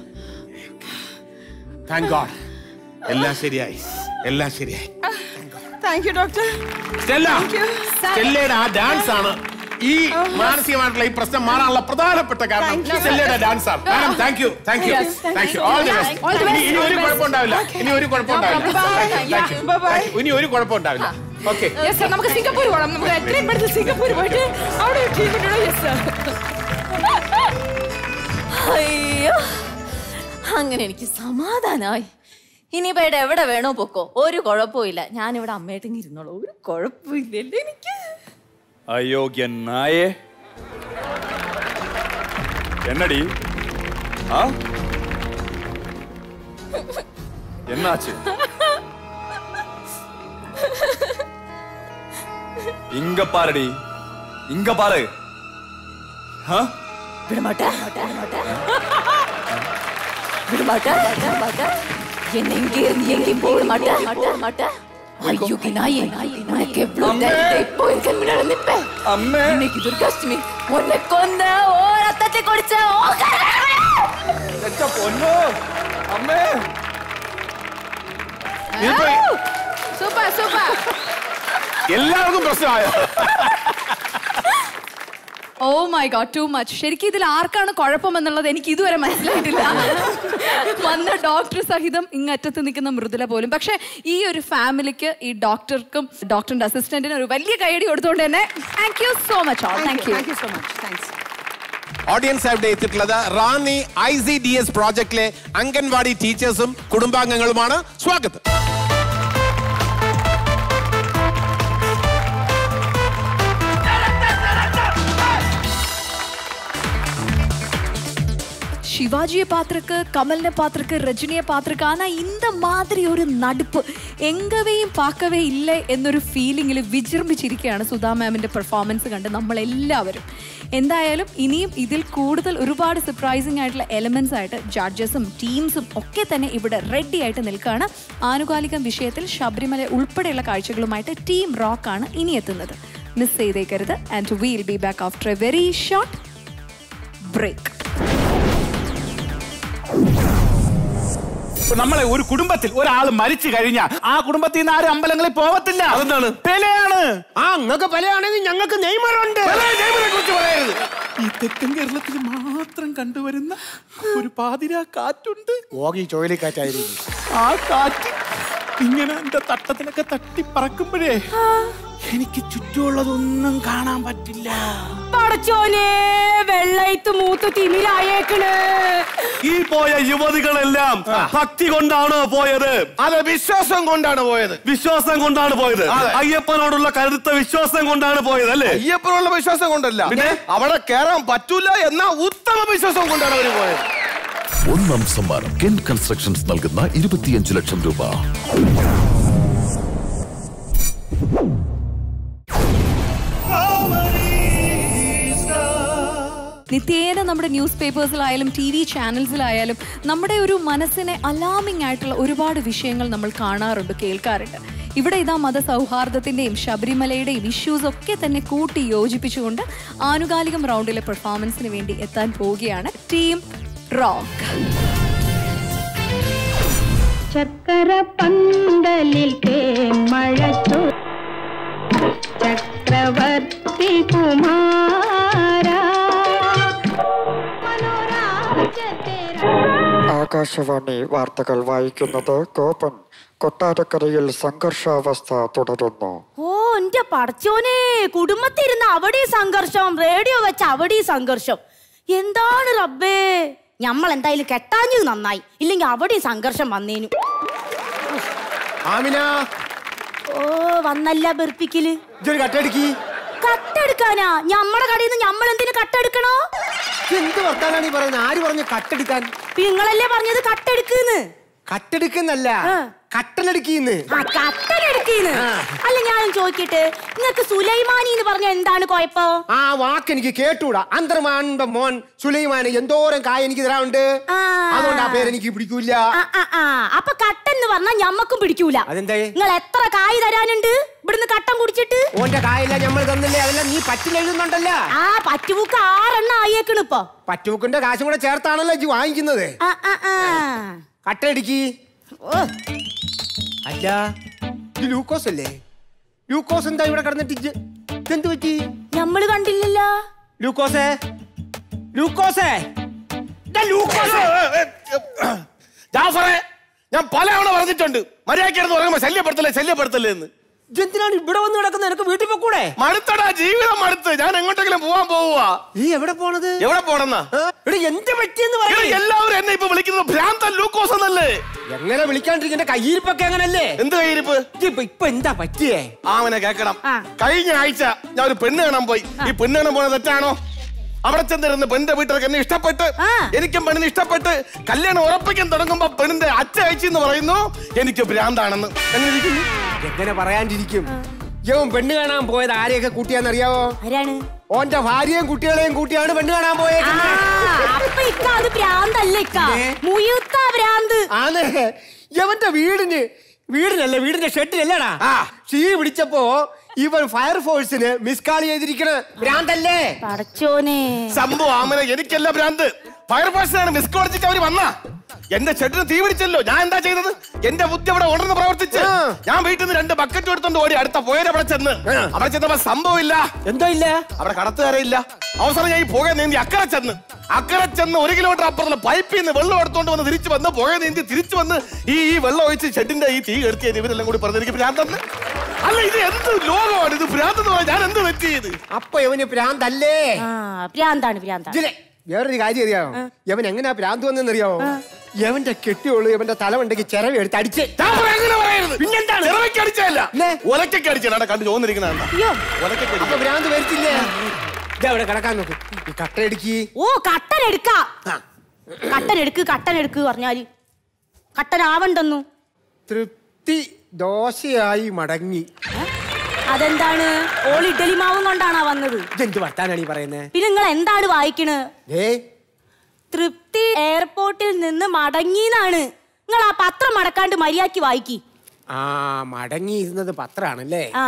thank God എല്ലാം ശരിയായി എല്ലാം ശരിയായി താങ്ക് യു ഡോക്ടർ സ്റ്റെല്ല സ്റ്റെല്ലയുടെ ആ ഡാൻസ് ആണ് ഈ മാനസികമായിട്ടുള്ള ഈ പ്രശ്നം മാറാനുള്ള പ്രധാനപ്പെട്ട കാരണം Thank you. സ്റ്റെല്ലയുടെ ഡാൻസ് ആണ് madam thank you thank you Yes, thank thank you you so all the much. Best All the best. ഇനി ഒരു കുഴപ്പമുണ്ടാവില്ല ഇനി ഒരു കുഴപ്പമുണ്ടാവില്ല Bye. Thank you, thank you. Bye bye. Thank you. ഇനി ഒരു കുഴപ്പമുണ്ടാവില്ല ഓക്കെ Yes, sir. നമുക്ക് സിംഗപ്പൂർ പോകണം നമുക്ക് എത്രയും പെട്ടെന്ന് സിംഗപ്പൂർ പോയിട്ട് അവിടെ ട്രീറ്റ്മെന്റ് യെസ് സർ അയ്യോ അങ്ങനെ എനിക്ക് സമാധാനമായി ഇനിയിപ്പോ ഇവിടെ എവിടെ വേണോ പൊക്കോ ഒരു കുഴപ്പമില്ല ഞാൻ ഇവിടെ അമ്മയായിട്ട് ഇരുന്നോളൂ ഒരു കുഴപ്പമില്ലല്ലോ എനിക്ക് അയോഗ്യനായേ എന്നടി ആ എന്നാச்சு இங்க பாருடி இங்க பாரு ஆ? വിടമാട്ടെ വിടമാട്ടെ വിടമാട്ടെ എന്നെ എങ്കി നീ എങ്കി പോയി മാട്ടെ മാട്ടെ മാട്ടെ അയ്യോ നായേ உனக்கு எவ்வளவு தைரியம் இப்போ எங்க முன்னாடி நிப்ப അമ്മേ இன்னைக்கு துர்காஷ்டமி உன்னை கொந்த ஓ ரத்தத்தை குடிச்ச ஓ എന്റെ പൊന്നോ അമ്മേ സൂപ്പർ സൂപ്പർ എല്ലാവർക്കും പ്രശ്നമായോ oh my God too much ശരിക്കും ഇതിൽ ആർക്കാണ് കുഴപ്പമെന്നുള്ളത് എനിക്ക് ഇതുവരെ മനസ്സിലായിട്ടില്ല വന്ന ഡോക്ടർ സഹിതം ഇങ്ങറ്റത്ത് നിൽക്കുന്ന മൃദുല പോലും പക്ഷെ ഈ ഒരു ഫാമിലിക്ക് ഈ ഡോക്ടർക്കും ഡോക്ടറിന്റെ അസിസ്റ്റന്റിനും ഒരു വലിയ കൈയടി കൊടുത്തുകൊണ്ട് തന്നെ thank you so much all thank you thank you so much thanks audience അവിടെ എത്തിയിട്ടുള്ളത് Ranni I C D S പ്രോജക്റ്റിലെ അംഗൻവാടി ടീച്ചേഴ്സും കുടുംബാംഗങ്ങളുമാണ് സ്വാഗതം சிவாஜியை பார்த்துருக்கு கமலினை பார்த்துருக்கு ரஜினியை பார்த்துருக்கு ஆனால் இந்த மாதிரி ஒரு நடிப்பு എങ്കവയും പാക്കവേ ഇല്ല എന്നൊരു ഫീലിംഗിൽ വിജൃംഭിച്ചിരിക്കുകയാണ് സുധാ മാമിന്റെ പെർഫോമൻസ് കണ്ട് നമ്മളെല്ലാവരും എന്തായാലും ഇനിയും ഇതിൽ കൂടുതൽ ഒരുപാട് സർപ്രൈസിംഗ് ആയിട്ടുള്ള എലമെന്റ്സ് ആയിട്ട് ജഡ്ജസും ടീംസും ഒക്കെ തന്നെ ഇവിടെ റെഡി ആയിട്ട് നിൽക്കുകയാണ് ആനുകാലികം വിഷയത്തിൽ ശബരിമല ഉൾപ്പെടെയുള്ള കാഴ്ചകളുമായിട്ട് ടീം റോക്ക് ആണ് ഇനി എത്തുന്നത് മിസ് ചെയ്തേക്കരുത് and we'll be back after a very short break നമ്മളെ ഒരു കുടുംബത്തിൽ ഒരാൾ മരിച്ചു കഴിഞ്ഞാൽ ആ കുടുംബത്തിൽ നിന്ന് ആരും അമ്പലങ്ങളിൽ പോവത്തില്ല അതെന്താണ്? പെലയാണ് ആ നിങ്ങൾക്ക് പലയാണെങ്കിൽ ഞങ്ങൾക്ക് നെയ്മറുണ്ട് കുറിച്ച് പറയരുത് ഈ തെക്കൻ കേരളത്തിൽ മാത്രം കണ്ടുവരുന്ന ഒരു പാതിരാ കാറ്റുണ്ട് ഓകി ചുഴലിക്കാറ്റായിരിക്കും ആ കാറ്റ് ഇങ്ങനെ എന്റെ തട്ടത്തിലൊക്കെ തട്ടി പറക്കുമ്പോഴേ എനിക്ക് ചുറ്റുമുള്ളതൊന്നും കാണാൻ പറ്റില്ല പടച്ചോനെ വെള്ളയത്ത് മൂത്ത് തിമിരായേക്കണ് ഈ പോയ യുവതികളെല്ലാം ഭക്തി കൊണ്ടാണോ പോയത് അതെ വിശ്വാസം കൊണ്ടാണ് പോയത് വിശ്വാസം കൊണ്ടാണ് പോയത് അതെ. അയ്യപ്പനോടുള്ള കരുത്ത വിശ്വാസം കൊണ്ടാണ് പോയത് അല്ലേ അയ്യപ്പനുള്ള വിശ്വാസം കൊണ്ടല്ല പിന്നെ അവിടെ കയറാൻ പറ്റൂല എന്ന ഉത്തമ വിശ്വാസം കൊണ്ടാണ് അവർ പോയത് ഒന്നാം സമ്മാനം കെൻ കൺസ്ട്രക്ഷൻസ് നൽകുന്ന ഇരുപത്തിയഞ്ച് ലക്ഷം രൂപ നിത്യേന നമ്മുടെ ന്യൂസ് പേപ്പേഴ്സിലായാലും ടി വി ചാനൽസിലായാലും നമ്മുടെ ഒരു മനസ്സിനെ അലാമിംഗ് ആയിട്ടുള്ള ഒരുപാട് വിഷയങ്ങൾ നമ്മൾ കാണാറുണ്ട് കേൾക്കാറുണ്ട് ഇവിടെ ഇതാ മതസൗഹാർദ്ദത്തിന്റെയും ശബരിമലയുടെയും ഇഷ്യൂസ് ഒക്കെ തന്നെ കൂട്ടി യോജിപ്പിച്ചുകൊണ്ട് ആനുകാലികം റൗണ്ടിലെ പെർഫോമൻസിന് വേണ്ടി എത്താൻ പോവുകയാണ് ടീം റോക്ക് ചക്കര പന്തലിൽ തേമഴച്ചു ചക്രവർത്തി കുമാര ആകാശവാണി വാർത്തകൾ വായിക്കുന്നത് കോപ്പൻ കൊട്ടാരക്കരയിൽ സംഘർഷാവസ്ഥ തുടരുന്നു ഓ എന്റെ പടച്ചോനെ കുടുംബത്തിരുന്ന് അവിടെ സംഘർഷം റേഡിയോ വെച്ച് അവിടെ സംഘർഷം എന്താണ് റബ്ബേ ഞമ്മൾ എന്തായാലും കെട്ടാഞ്ഞത് നന്നായി ഇല്ലെങ്കിൽ അവിടെ സംഘർഷം വന്നേനു ആമിന ഓ വന്നല്ല ബെർപ്പിക്കല് ഇതൊരു കട്ടടിക്ക് കട്ടെടുക്കാനാ ഞമ്മടെ കടയിൽ നിന്ന് ഞമ്മൾ എന്തിനു കട്ടെടുക്കണോ എന്ത് വർത്താനാണ് ഈ പറയുന്നത് ആര് പറഞ്ഞു കട്ടെടുക്കാൻ നിങ്ങളല്ലേ പറഞ്ഞത് കട്ടെടുക്കുന്ന് കട്ടെടുക്കുന്നല്ല ആ. കട്ടലെടുക്കീന്ന് ആ കട്ടെടുക്കീന്ന് അല്ല ഞാൻ ചോദിക്കട്ടെ നിങ്ങൾക്ക് സുലൈമാനി എന്ന് പറഞ്ഞ എന്താണ് കുഴപ്പോ ആ വാക്ക് എനിക്ക് കേട്ടൂടാ അന്തർമാന്റെ മോൻ സുലൈമാന് എന്തോരം കായ എനിക്ക് തരാറുണ്ട് ആ. അതുകൊണ്ട് ആ പേര് എനിക്ക് പിടിക്കൂല ആ, ആ, ആ. അപ്പൊ കട്ടെന്ന് പറഞ്ഞാൽ ഞമ്മക്കും പിടിക്കൂല അതെന്തേ? നിങ്ങൾ എത്ര കായ് തരാനുണ്ട് ഇവിടുന്ന് കട്ടം കുടിച്ചിട്ട് ഓന്റെ കായല്ല നമ്മൾ തന്നില്ലേ അതെല്ലാം നീ പറ്റിലെഴുതുന്നുണ്ടല്ല ആ പറ്റുമുക്ക് ആറെണ്ണം ആയേക്കണ് ഇപ്പൊ പറ്റുമുക്കിന്റെ കാശും കൂടെ ചേർത്താണല്ലോ ഇജ്ജ് വാങ്ങിക്കുന്നത് ആ, ആ, ആ. കട്ടടിക്ക് ഓ, അല്ല ഇത് ലൂക്കോസ് അല്ലേ ലൂക്കോസ് എന്താ ഇവിടെ കിടന്നിട്ട് ഇജ്ജ് ഇതെന്ത് പറ്റി ഞമ്മള് കണ്ടില്ലല്ലോ ലൂക്കോസേ ലൂക്കോസേ ഇതാ ലൂക്കോസേ ജാഫറെ ഞാൻ പലതവണ പറഞ്ഞിട്ടുണ്ട് മര്യാദയ്ക്കിടന്ന് പറയുമ്പോ ശല്യപ്പെടുത്തല്ലേ ശല്യപ്പെടുത്തല്ലേ എന്ന് ഇതെന്തിനാണ് ഇവിടെ വന്ന് കിടക്കുന്നത് നിനക്ക് വീട്ടിൽ പോക്കൂടെ മടുത്തടാ ജീവിതം മടുത്ത് ഞാൻ എങ്ങോട്ടെങ്കിലും പോവാൻ പോവുക നീ എവിടെ പോണത് എവിടെ പോണെന്നാ ആ? എടാ എന്ത് പറ്റിയെന്ന് എടാ, പറയ്. എല്ലാവരും എന്നെ ഇപ്പൊ വിളിക്കുന്നത് ഭ്രാന്തൻ ലൂക്കോസ് എന്നല്ലേ എങ്ങനെ വിളിക്കാണ്ടിരിക്കുന്ന കയ്യിരിപ്പൊക്കെ എങ്ങനല്ലേ എന്ത് കയ്യിരിപ്പ് ഇപ്പൊ ഇപ്പൊ എന്താ പറ്റിയേ ആവനെ കേക്കണം ആ. കഴിഞ്ഞ ആഴ്ച ഞാൻ ഒരു പെണ്ണ് കാണാൻ പോയി ഈ പെണ്ണ് കാണാൻ പോയത് തെറ്റാണോ അവിടെ ചെന്നിരുന്ന് പെണ്ണിന്റെ വീട്ടുകാർക്ക് എന്നെ ഇഷ്ടപ്പെട്ട് ആ. എനിക്കും പെണ്ണിന് ഇഷ്ടപ്പെട്ട് കല്യാണം ഉറപ്പിക്കാൻ തുടങ്ങുമ്പോ പെണ്ണിന്റെ അച്ഛ അയച്ചു എന്ന് പറയുന്നു എനിക്ക് ഭ്രാന്താണെന്ന് എങ്ങനെ ഇരിക്കുന്നു? എങ്ങനെ പറയാണ്ടിരിക്കും യവൻ പെണ്ണ് കാണാൻ പോയത് ആരെയൊക്കെ കൂട്ടിയാന്നറിയാവോ ആരാണ് ഓന്റെ ഭാര്യയും കുട്ടികളെയും കൂട്ടിയാണ് പെണ്ണ് കാണാൻ ആ, പോയേക്കുന്നത് അപ്പൊ ഇക്ക അത് ഭ്രാന്തല്ല ഇക്ക ഏ? മുയുത്ത ഭ്രാന്ത് ആണ് യവന്റെ വീടിന് വീടിനല്ല വീടിന്റെ ഷെഡിലല്ലടാ ആ. തീ പിടിച്ചപ്പോ ഇവൻ ഫയർഫോഴ്സിന് മിസ് കാൾ ചെയ്തിരിക്കണ ഭ്രാന്തല്ലേ പടച്ചോനെ സംഭവം ആമന എനിക്കല്ല ഭ്രാന്ത് ഫയർഫോഴ്സിനാണ് മിസ് കോളേജിക്ക് അവര് വന്ന എന്റെ ഷെഡിന് തീ പിടിച്ചല്ലോ ഞാൻ എന്താ ചെയ്തത് എന്റെ ബുദ്ധി അവിടെ ഉണർന്ന് പ്രവർത്തിച്ച് ആ. ഞാൻ വീട്ടിൽ നിന്ന് രണ്ട് ബക്കറ്റ് എടുത്തോണ്ട് ഓടി അടുത്ത പോയത് അവിടെ ചെന്ന് അവിടെ ചെന്നപ്പോ സംഭവമില്ല എന്തോ ഇല്ല അവിടെ കടത്തുകാരില്ല അവസാനം ഞാൻ ഈ പുക നീന്തി അക്കരെ ചെന്ന് അക്കരെ ചെന്ന് ഒരു കിലോമീറ്റർ അപ്പുറത്തുള്ള പൈപ്പിൽ നിന്ന് വെള്ളം എടുത്തോണ്ട് വന്ന് തിരിച്ചു വന്ന് പുക നീന്തി തിരിച്ചു വന്ന് ഈ ഈ വെള്ളം ഒഴിച്ച് ഷെഡിന്റെ ഈ തീ കെടുത്തിയത് ഇവരെല്ലാം കൂടി പറഞ്ഞു എനിക്ക് ഭ്രാന്തെന്ന് അല്ല ഇത് എന്ത് ലോകമാണ് ഇത് ഭ്രാന്തെന്ന് പറയാൻ ഞാൻ എന്ത് തെറ്റ് ചെയ്ത് അപ്പൊ ഇവന് ഭ്രാന്തല്ലേ ആ ഭ്രാന്താണ് ഭ്രാന്താണ് ഇതിലെ വേറൊരു കാര്യം അറിയാമോ യവൻ എങ്ങനെയാ ഭ്രാന്ത് വന്നെന്നറിയാമോ യവന്റെ കെട്ടിയോള് ഇവന്റെ തലമുണ്ടെങ്കിൽ ചിരവ എടുത്ത് അടിച്ച് ഞാൻ പറയാൻ അങ്ങനെ പറയരുത്. പിന്നെന്താണ്? ചിറവയ്ക്ക് അടിച്ചതല്ല. ഇല്ലേ? ഒലക്കൊക്കെ അടിച്ചതാണ് അവിടെ കണ്ടു ചോന്നിരിക്കുന്ന അയ്യോ ഒലക്കൊക്കെ അപ്പൊ ഭ്രാന്ത് വരത്തില്ലേ ഇതവിടെ കിടക്കാൻ നോക്ക് ഈ കട്ടയടിക്ക് ഓ കട്ടൻ എടുക്ക കട്ടൻ എടുക്ക് കട്ടൻ എടുക്ക് പറഞ്ഞാല് കട്ടൻ ആവണ്ടെന്നു തൃപ്തി ദോശയായി മടങ്ങി അതെന്താണ് ഓൾ ഇഡലി മാവും കൊണ്ടാണോ വന്നത് ഇതെന്ത് വർത്താനാണ് ഈ പറയുന്നേ പിന്നെ നിങ്ങൾ എന്താണ് വായിക്കണ് ഏ തൃപ്തി എയർപോർട്ടിൽ നിന്ന് മടങ്ങിന്നാണ് നിങ്ങൾ ആ പത്രം മടക്കാണ്ട് മര്യാദക്ക് വായിക്കി ആ മടങ്ങിയിരുന്നത് പത്രാണല്ലേ ആ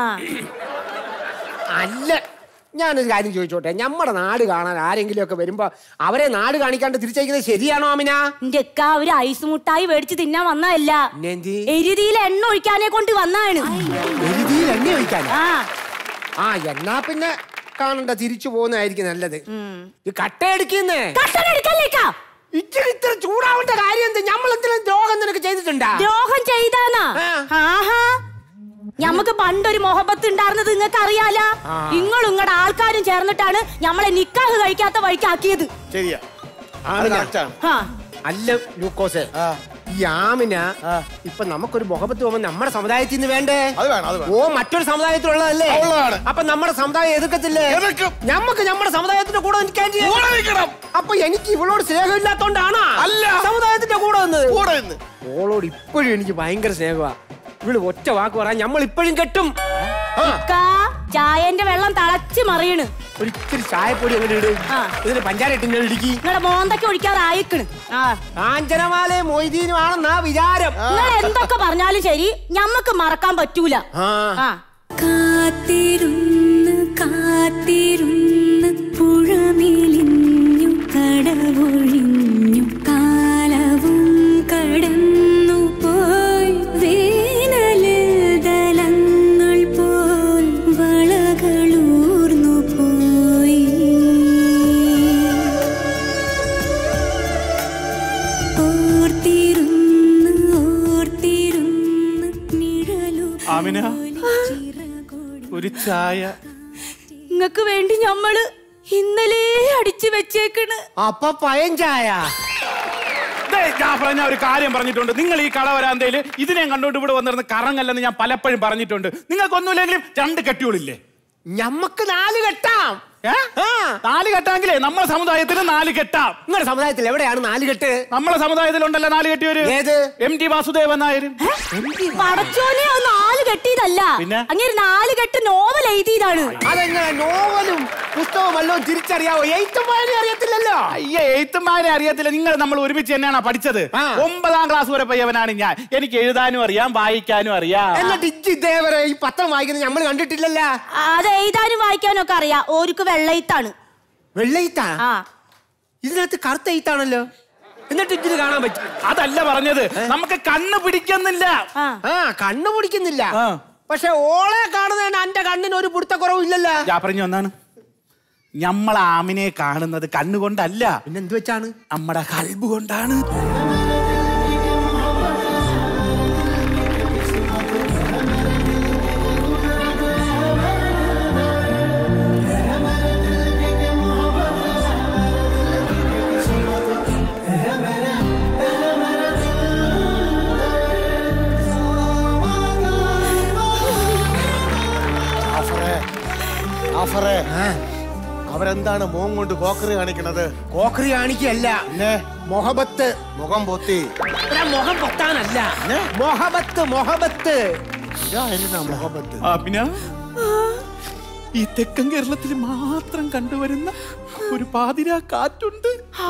അല്ല ഞാനൊരു കാര്യം ചോദിച്ചോട്ടെ നമ്മുടെ നാട് കാണാൻ ആരെങ്കിലും ഒക്കെ വരുമ്പോ അവരെ നാട് കാണിക്കാണ്ട് തിരിച്ചയക്കുന്നത് ശരിയാണോ അമിന എന്റെ അക്ക ഒരു ഐസ് മുട്ടായി മേടിച്ച് തിന്നാൻ വന്നതല്ല പിന്നെന്ത്? എരുതിയിൽ എണ്ണ ഒഴിക്കാനെ കൊണ്ട് വന്നാണ് എരുതിയിൽ എണ്ണ ഒഴിക്കാൻ ആ ആ എന്നാ പിന്നെ കാണണ്ട തിരിച്ചു പോകുന്നതായിരിക്കും നല്ലത് ഇത് കട്ടയെടുക്കുന്നേ കട്ടനെടുക്കല്ലേക്കാ ഇച്ചിരി ഇത്ര ചൂടാവേണ്ട കാര്യം എന്ത് നമ്മൾ എന്തെങ്കിലും ദ്രോഹം നിനക്ക് ചെയ്തിട്ടുണ്ടാ ദ്രോഹം ചെയ്താനാ ആഹാ ഞമ്മക്ക് പണ്ടൊരു മൊഹബത്ത് ഉണ്ടായിരുന്നത് നിങ്ങൾക്ക് അറിയാലോ ആ. നിങ്ങളും നിങ്ങളുടെ ആൾക്കാരും ചേർന്നിട്ടാണ് ഞമ്മളെ നിക്കാഹ് കഴിക്കാത്ത വഴിക്കാക്കിയത് ശരിയാ ആമിന. കറക്റ്റാണ്. ആ അല്ല ലൂക്കോസ് ഈ ആമിന ഇപ്പൊ നമുക്കൊരു മുഖപത്ത് പോകുമ്പോ നമ്മുടെ സമുദായത്തിൽ നിന്ന് വേണ്ടേ അത് വേണം അത് വേണം ഓ മറ്റൊരു സമുദായത്തിലുള്ളതല്ലേ ഉള്ളതാണ്. അപ്പൊ നമ്മുടെ സമുദായം എതിർക്കത്തില്ലേ എതിർക്കും. ഞമ്മക്ക് നമ്മുടെ സമുദായത്തിന്റെ കൂടെ നിൽക്കാൻ ചെയ്യാം. കൂടെ നിൽക്കണം. അപ്പൊ എനിക്ക് ഇവളോട് സ്നേഹമില്ലാത്തോണ്ടാണാ അല്ല. സമുദായത്തിന്റെ കൂടെ വന്നത് കൂടെ നിന്ന് ഓളോട് ഇപ്പോഴും എനിക്ക് ഭയങ്കര സ്നേഹമാ ഇവള് ഒറ്റ വാക്ക് പറയാൻ നമ്മൾ ഇപ്പോഴും കെട്ടും ആ, ഇക്കാ, ചായന്റെ വെള്ളം തിളച്ച് മറിയണ് ഒരു ഇത്തിരി ചായപ്പൊടി അങ്ങനെ ഇട് ആ. ഇതിന് പഞ്ചാര ഇട്ടിങ്ങനെ ഇടുക്കി നിങ്ങളുടെ മോന്തയ്ക്ക് ഒഴിക്കാതെ ആയിക്കണ് ആ കാഞ്ചനമാലയും മൊയ്തീനും ആണെന്നാ വിചാരം നിങ്ങൾ എന്തൊക്കെ പറഞ്ഞാലും ശരി ഞമ്മക്ക് മറക്കാൻ പറ്റൂല ആ ആ കാത്തിരുന്ന് കാത്തിരുന്ന് പുഴമിലിഞ്ഞു കടവൊഴിഞ്ഞു കാലവും കടന്നു പോയി വേനലിൽ ദലങ്ങൾ പോൽ വളകളൂർന്നു പോയി ഓർത്തിരുന്ന് ഓർത്തിരുന്ന് നിഴലു ആമിന ഒരു ചായ നിങ്ങക്ക് വേണ്ടി ഞമ്മള് ഇന്നലെ അടിച്ചു വെച്ചേക്കണ് അപ്പൊ പയഞ്ചായ ദേ, ഞാൻ പറഞ്ഞ ഒരു കാര്യം പറഞ്ഞിട്ടുണ്ട് നിങ്ങൾ ഈ കള വരാന്തയില് ഇതിനെ കണ്ടോണ്ട് ഇവിടെ വന്നിരുന്ന് കറങ്ങല്ലെന്ന് ഞാൻ പലപ്പോഴും പറഞ്ഞിട്ടുണ്ട് നിങ്ങൾക്കൊന്നുമില്ലെങ്കിലും രണ്ട് കെട്ടിയോളില്ലേ ഞമ്മക്ക് നാല് കെട്ടാം ഏ? നാല് കെട്ടാങ്കിലേ നമ്മളെ സമുദായത്തിന് നാല് കെട്ടാം നിങ്ങളുടെ സമുദായത്തിൽ എവിടെയാണ് നാല് കെട്ട് നമ്മളെ സമുദായത്തിലുണ്ടല്ലോ നാല് കെട്ടിയൊരു ഏത്? എം ടി വാസുദേവൻ നായരും പടച്ചോനെ അത് നാല് കെട്ടിയതല്ല പിന്നെ? അങ്ങനെ നാല് കെട്ട് നോവൽ എഴുതിയതാണ് അതെങ്ങനെ നോവലും പുസ്തകവും വല്ലതും തിരിച്ചറിയാവോ എയ്ത്തും വായന അറിയത്തില്ലല്ലോ അയ്യേ എഴുത്തുമാരെ അറിയത്തില്ല നിങ്ങൾ നമ്മൾ ഒരുമിച്ച് തന്നെയാണ് പഠിച്ചത് ആ. ഒമ്പതാം ക്ലാസ് വരെ പയ്യവനാണ് ഞാൻ എനിക്ക് എഴുതാനും അറിയാം വായിക്കാനും അറിയാം എന്നിട്ട് ഇജ്ജ് ഇതേവരെ ഈ പത്രം വായിക്കുന്നത് നമ്മൾ കണ്ടിട്ടില്ലല്ലോ അത് എഴുതാനും വായിക്കാനും ഒക്കെ അറിയാം ഓർക്ക് വെള്ളയിത്താണ് വെള്ളയിത്താ ആ ഇതിനകത്ത് കറുത്ത എയ്ത്താണല്ലോ എന്നിട്ട് ഇജ്ജിന് കാണാൻ പറ്റും അതല്ല പറഞ്ഞത് നമുക്ക് കണ്ണ് പിടിക്കുന്നില്ല ആ ആ കണ്ണു പിടിക്കുന്നില്ല ആ. പക്ഷെ ഓളെ കാണുന്നതിന് എന്റെ കണ്ണിന് ഒരു പിടുത്തക്കുറവും ഇല്ലല്ലോ ഞാൻ പറഞ്ഞു ഒന്നാണ് നമ്മൾ ആമിനെ കാണുന്നത് കണ്ണുകൊണ്ടല്ല പിന്നെ എന്ത് വെച്ചാണ് നമ്മുടെ കൽബ് കൊണ്ടാണ് ആഫറേ ആഫറേ അവരെന്താണ് മോൻ കൊണ്ട് കോക്കറി കാണിക്കണത് കോക്കറി കാണിക്കല്ല പിന്നെ മൊഹബത്ത് മുഖം പൊത്തി എടാ, മുഖം പൊത്താനല്ല മൊഹബത്ത് മൊഹബത്ത് ഇതാ എന്നാ മുഹബത്ത് ആ, പിന്നെ ഈ തെക്കൻ കേരളത്തിൽ മാത്രം കണ്ടുവരുന്ന ഒരു പാതിരാ കാറ്റുണ്ട്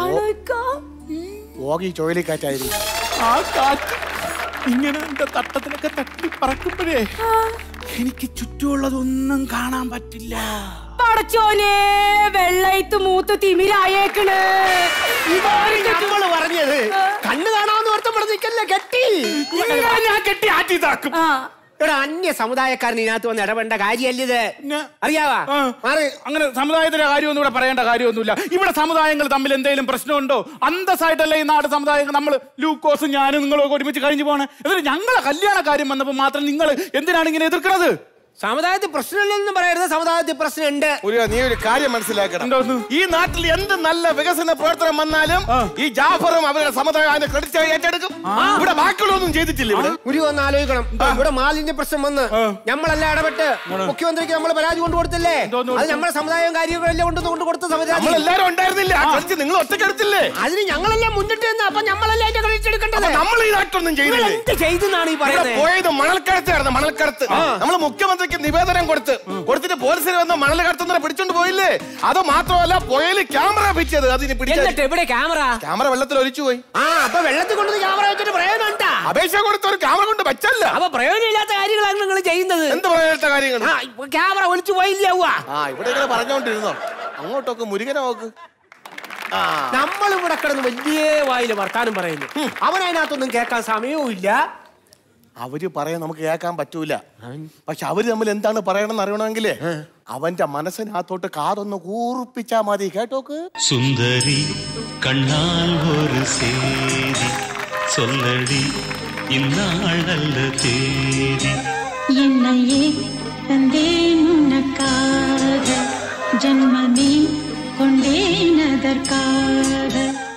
ഓകി ചുഴലിക്കാറ്റായിരിക്കും ആ കാറ്റ് ഇങ്ങനെ എന്റെ തട്ടത്തിലൊക്കെ തട്ടി പറക്കുമ്പോഴേ എനിക്ക് ചുറ്റുമുള്ളതൊന്നും കാണാൻ പറ്റില്ല പടച്ചോനെ വെള്ളയിത്ത് മൂത്ത് തിമിരായേക്കണ് നമ്മൾ പറഞ്ഞത് കണ്ണ് കാണാമെന്ന് ഓർത്തപ്പോൾ നിൽക്കല്ലേ കെട്ടി ഞാൻ കെട്ടി ആറ്റി ഇതാക്കും ആ എടാ അന്യ സമുദായക്കാരൻ ഇതിനകത്ത് വന്ന് ഇടപെടേണ്ട കാര്യമല്ല ഇത് പിന്നെ? അറിയാവാ ആ. മാറി അങ്ങനെ സമുദായത്തിന്റെ കാര്യമൊന്നും ഇവിടെ പറയേണ്ട കാര്യമൊന്നുമില്ല ഇവിടെ സമുദായങ്ങൾ തമ്മിൽ എന്തെങ്കിലും പ്രശ്നമുണ്ടോ അന്തസ്സായിട്ടല്ലേ ഈ നാട് സമുദായങ്ങൾ നമ്മൾ ലൂക്കോസും ഞാനും നിങ്ങളും ഒക്കെ ഒരുമിച്ച് കഴിഞ്ഞു പോണേ എന്നിട്ട് ഞങ്ങളെ കല്യാണ കാര്യം വന്നപ്പോൾ മാത്രം നിങ്ങൾ എന്തിനാണ് ഇങ്ങനെ എതിർക്കുന്നത് സമുദായത്തിൽ പ്രശ്നമില്ലെന്നും പറയരുത് സമുദായത്തിൽ പ്രശ്നമുണ്ട് ഒരു നീ ഒരു കാര്യം മനസ്സിലാക്കണം ഈ നാട്ടിൽ എന്ത് നല്ല വികസന പ്രവർത്തനം വന്നാലും ഈ ജാഫറും അവരുടെ സമുദായം അതിന്റെ ക്രെഡിറ്റ് ഏറ്റെടുക്കും ഇവിടെ ബാക്കിയുള്ളതൊന്നും ചെയ്തിട്ടില്ല ഇവിടെ ഒരു ഒന്ന് ആലോചിക്കണം ഇവിടെ മാലിന്യ പ്രശ്നം വന്ന് നമ്മളെല്ലാം ഇടപെട്ട് മുഖ്യമന്ത്രിക്ക് നമ്മൾ പരാതി കൊണ്ടു കൊടുത്തില്ലേ അത് നമ്മുടെ സമുദായവും കാര്യങ്ങളെല്ലാം കൊണ്ട് കൊണ്ട് കൊടുത്ത സമുദായം നമ്മളെല്ലാരും ഉണ്ടായിരുന്നില്ല ആ credit നിങ്ങൾ ഒറ്റക്കെടുത്തില്ലേ അതിന് ഞങ്ങളെല്ലാം മുന്നിട്ട് നിന്ന് അപ്പൊ നമ്മളല്ലേ അതിന്റെ ക്രെഡിറ്റ് എടുക്കേണ്ടത് അപ്പൊ നമ്മൾ ഈ നാട്ടിലൊന്നും ചെയ്തില്ലേ നിങ്ങൾ എന്ത് ചെയ്തെന്നാണ് ഈ ഇവിടെ പറയുന്നത് പോയത് മണൽക്കടത്തായിരുന്നു മണൽക്കടത്ത് നമ്മൾ മുഖ്യമന്ത്രിക്ക് നിവേദനം കൊടുത്ത് കൊടുത്തിട്ട് പോലീസിന് വന്ന് മണൽ കടത്തുന്നവരെ പിടിച്ചോണ്ട് പോയില്ലേ അത് മാത്രമല്ല പുഴയില് ക്യാമറ പിച്ചത് അതിന് എന്നിട്ട് എവിടെ ക്യാമറ ക്യാമറ വെള്ളത്തിൽ ഒലിച്ചു പോയി ആ അപ്പൊ വെള്ളത്തിൽ കൊണ്ടുവന്ന് ക്യാമറ വെച്ചിട്ട് പ്രയോജനം ഉണ്ടാ അപേക്ഷ കൊടുത്ത ഒരു ക്യാമറ കൊണ്ട് വെച്ചല്ല അപ്പൊ പ്രയോജനമില്ലാത്ത കാര്യങ്ങളാണ് നിങ്ങൾ ചെയ്യുന്നത് എന്ത് പറയാത്ത കാര്യങ്ങൾ ആ ഇപ്പൊ ക്യാമറ ഒലിച്ചു പോയില്ലാവുക ആ ഇവിടെ ഇങ്ങനെ പറഞ്ഞോണ്ടിരുന്നോ അങ്ങോട്ടൊക്കെ മുരുകനെ നോക്ക് ആ നമ്മൾ ഇവിടെ കിടന്ന് വലിയ വായില് വർത്താനം പറയുന്നു അവൻ അതിനകത്തൊന്നും കേൾക്കാൻ സമയവും ഇല്ല അവര് പറയാൻ നമുക്ക് കേൾക്കാൻ പറ്റൂല പക്ഷെ അവര് തമ്മിൽ എന്താണ് പറയണമെന്ന് അറിയണമെങ്കിൽ അവന്റെ മനസ്സിനകത്തോട്ട് കാതൊന്ന് കൂർപ്പിച്ചാ മതി കേട്ടോക്ക് சுந்தரி கண்ணால் ஒரு சேதி சொல்லடி இந்நாள் அல்ல தேதி என்னையே தந்தேன் உனக்காக ஜன்மமே கொண்டேன் அதற்காக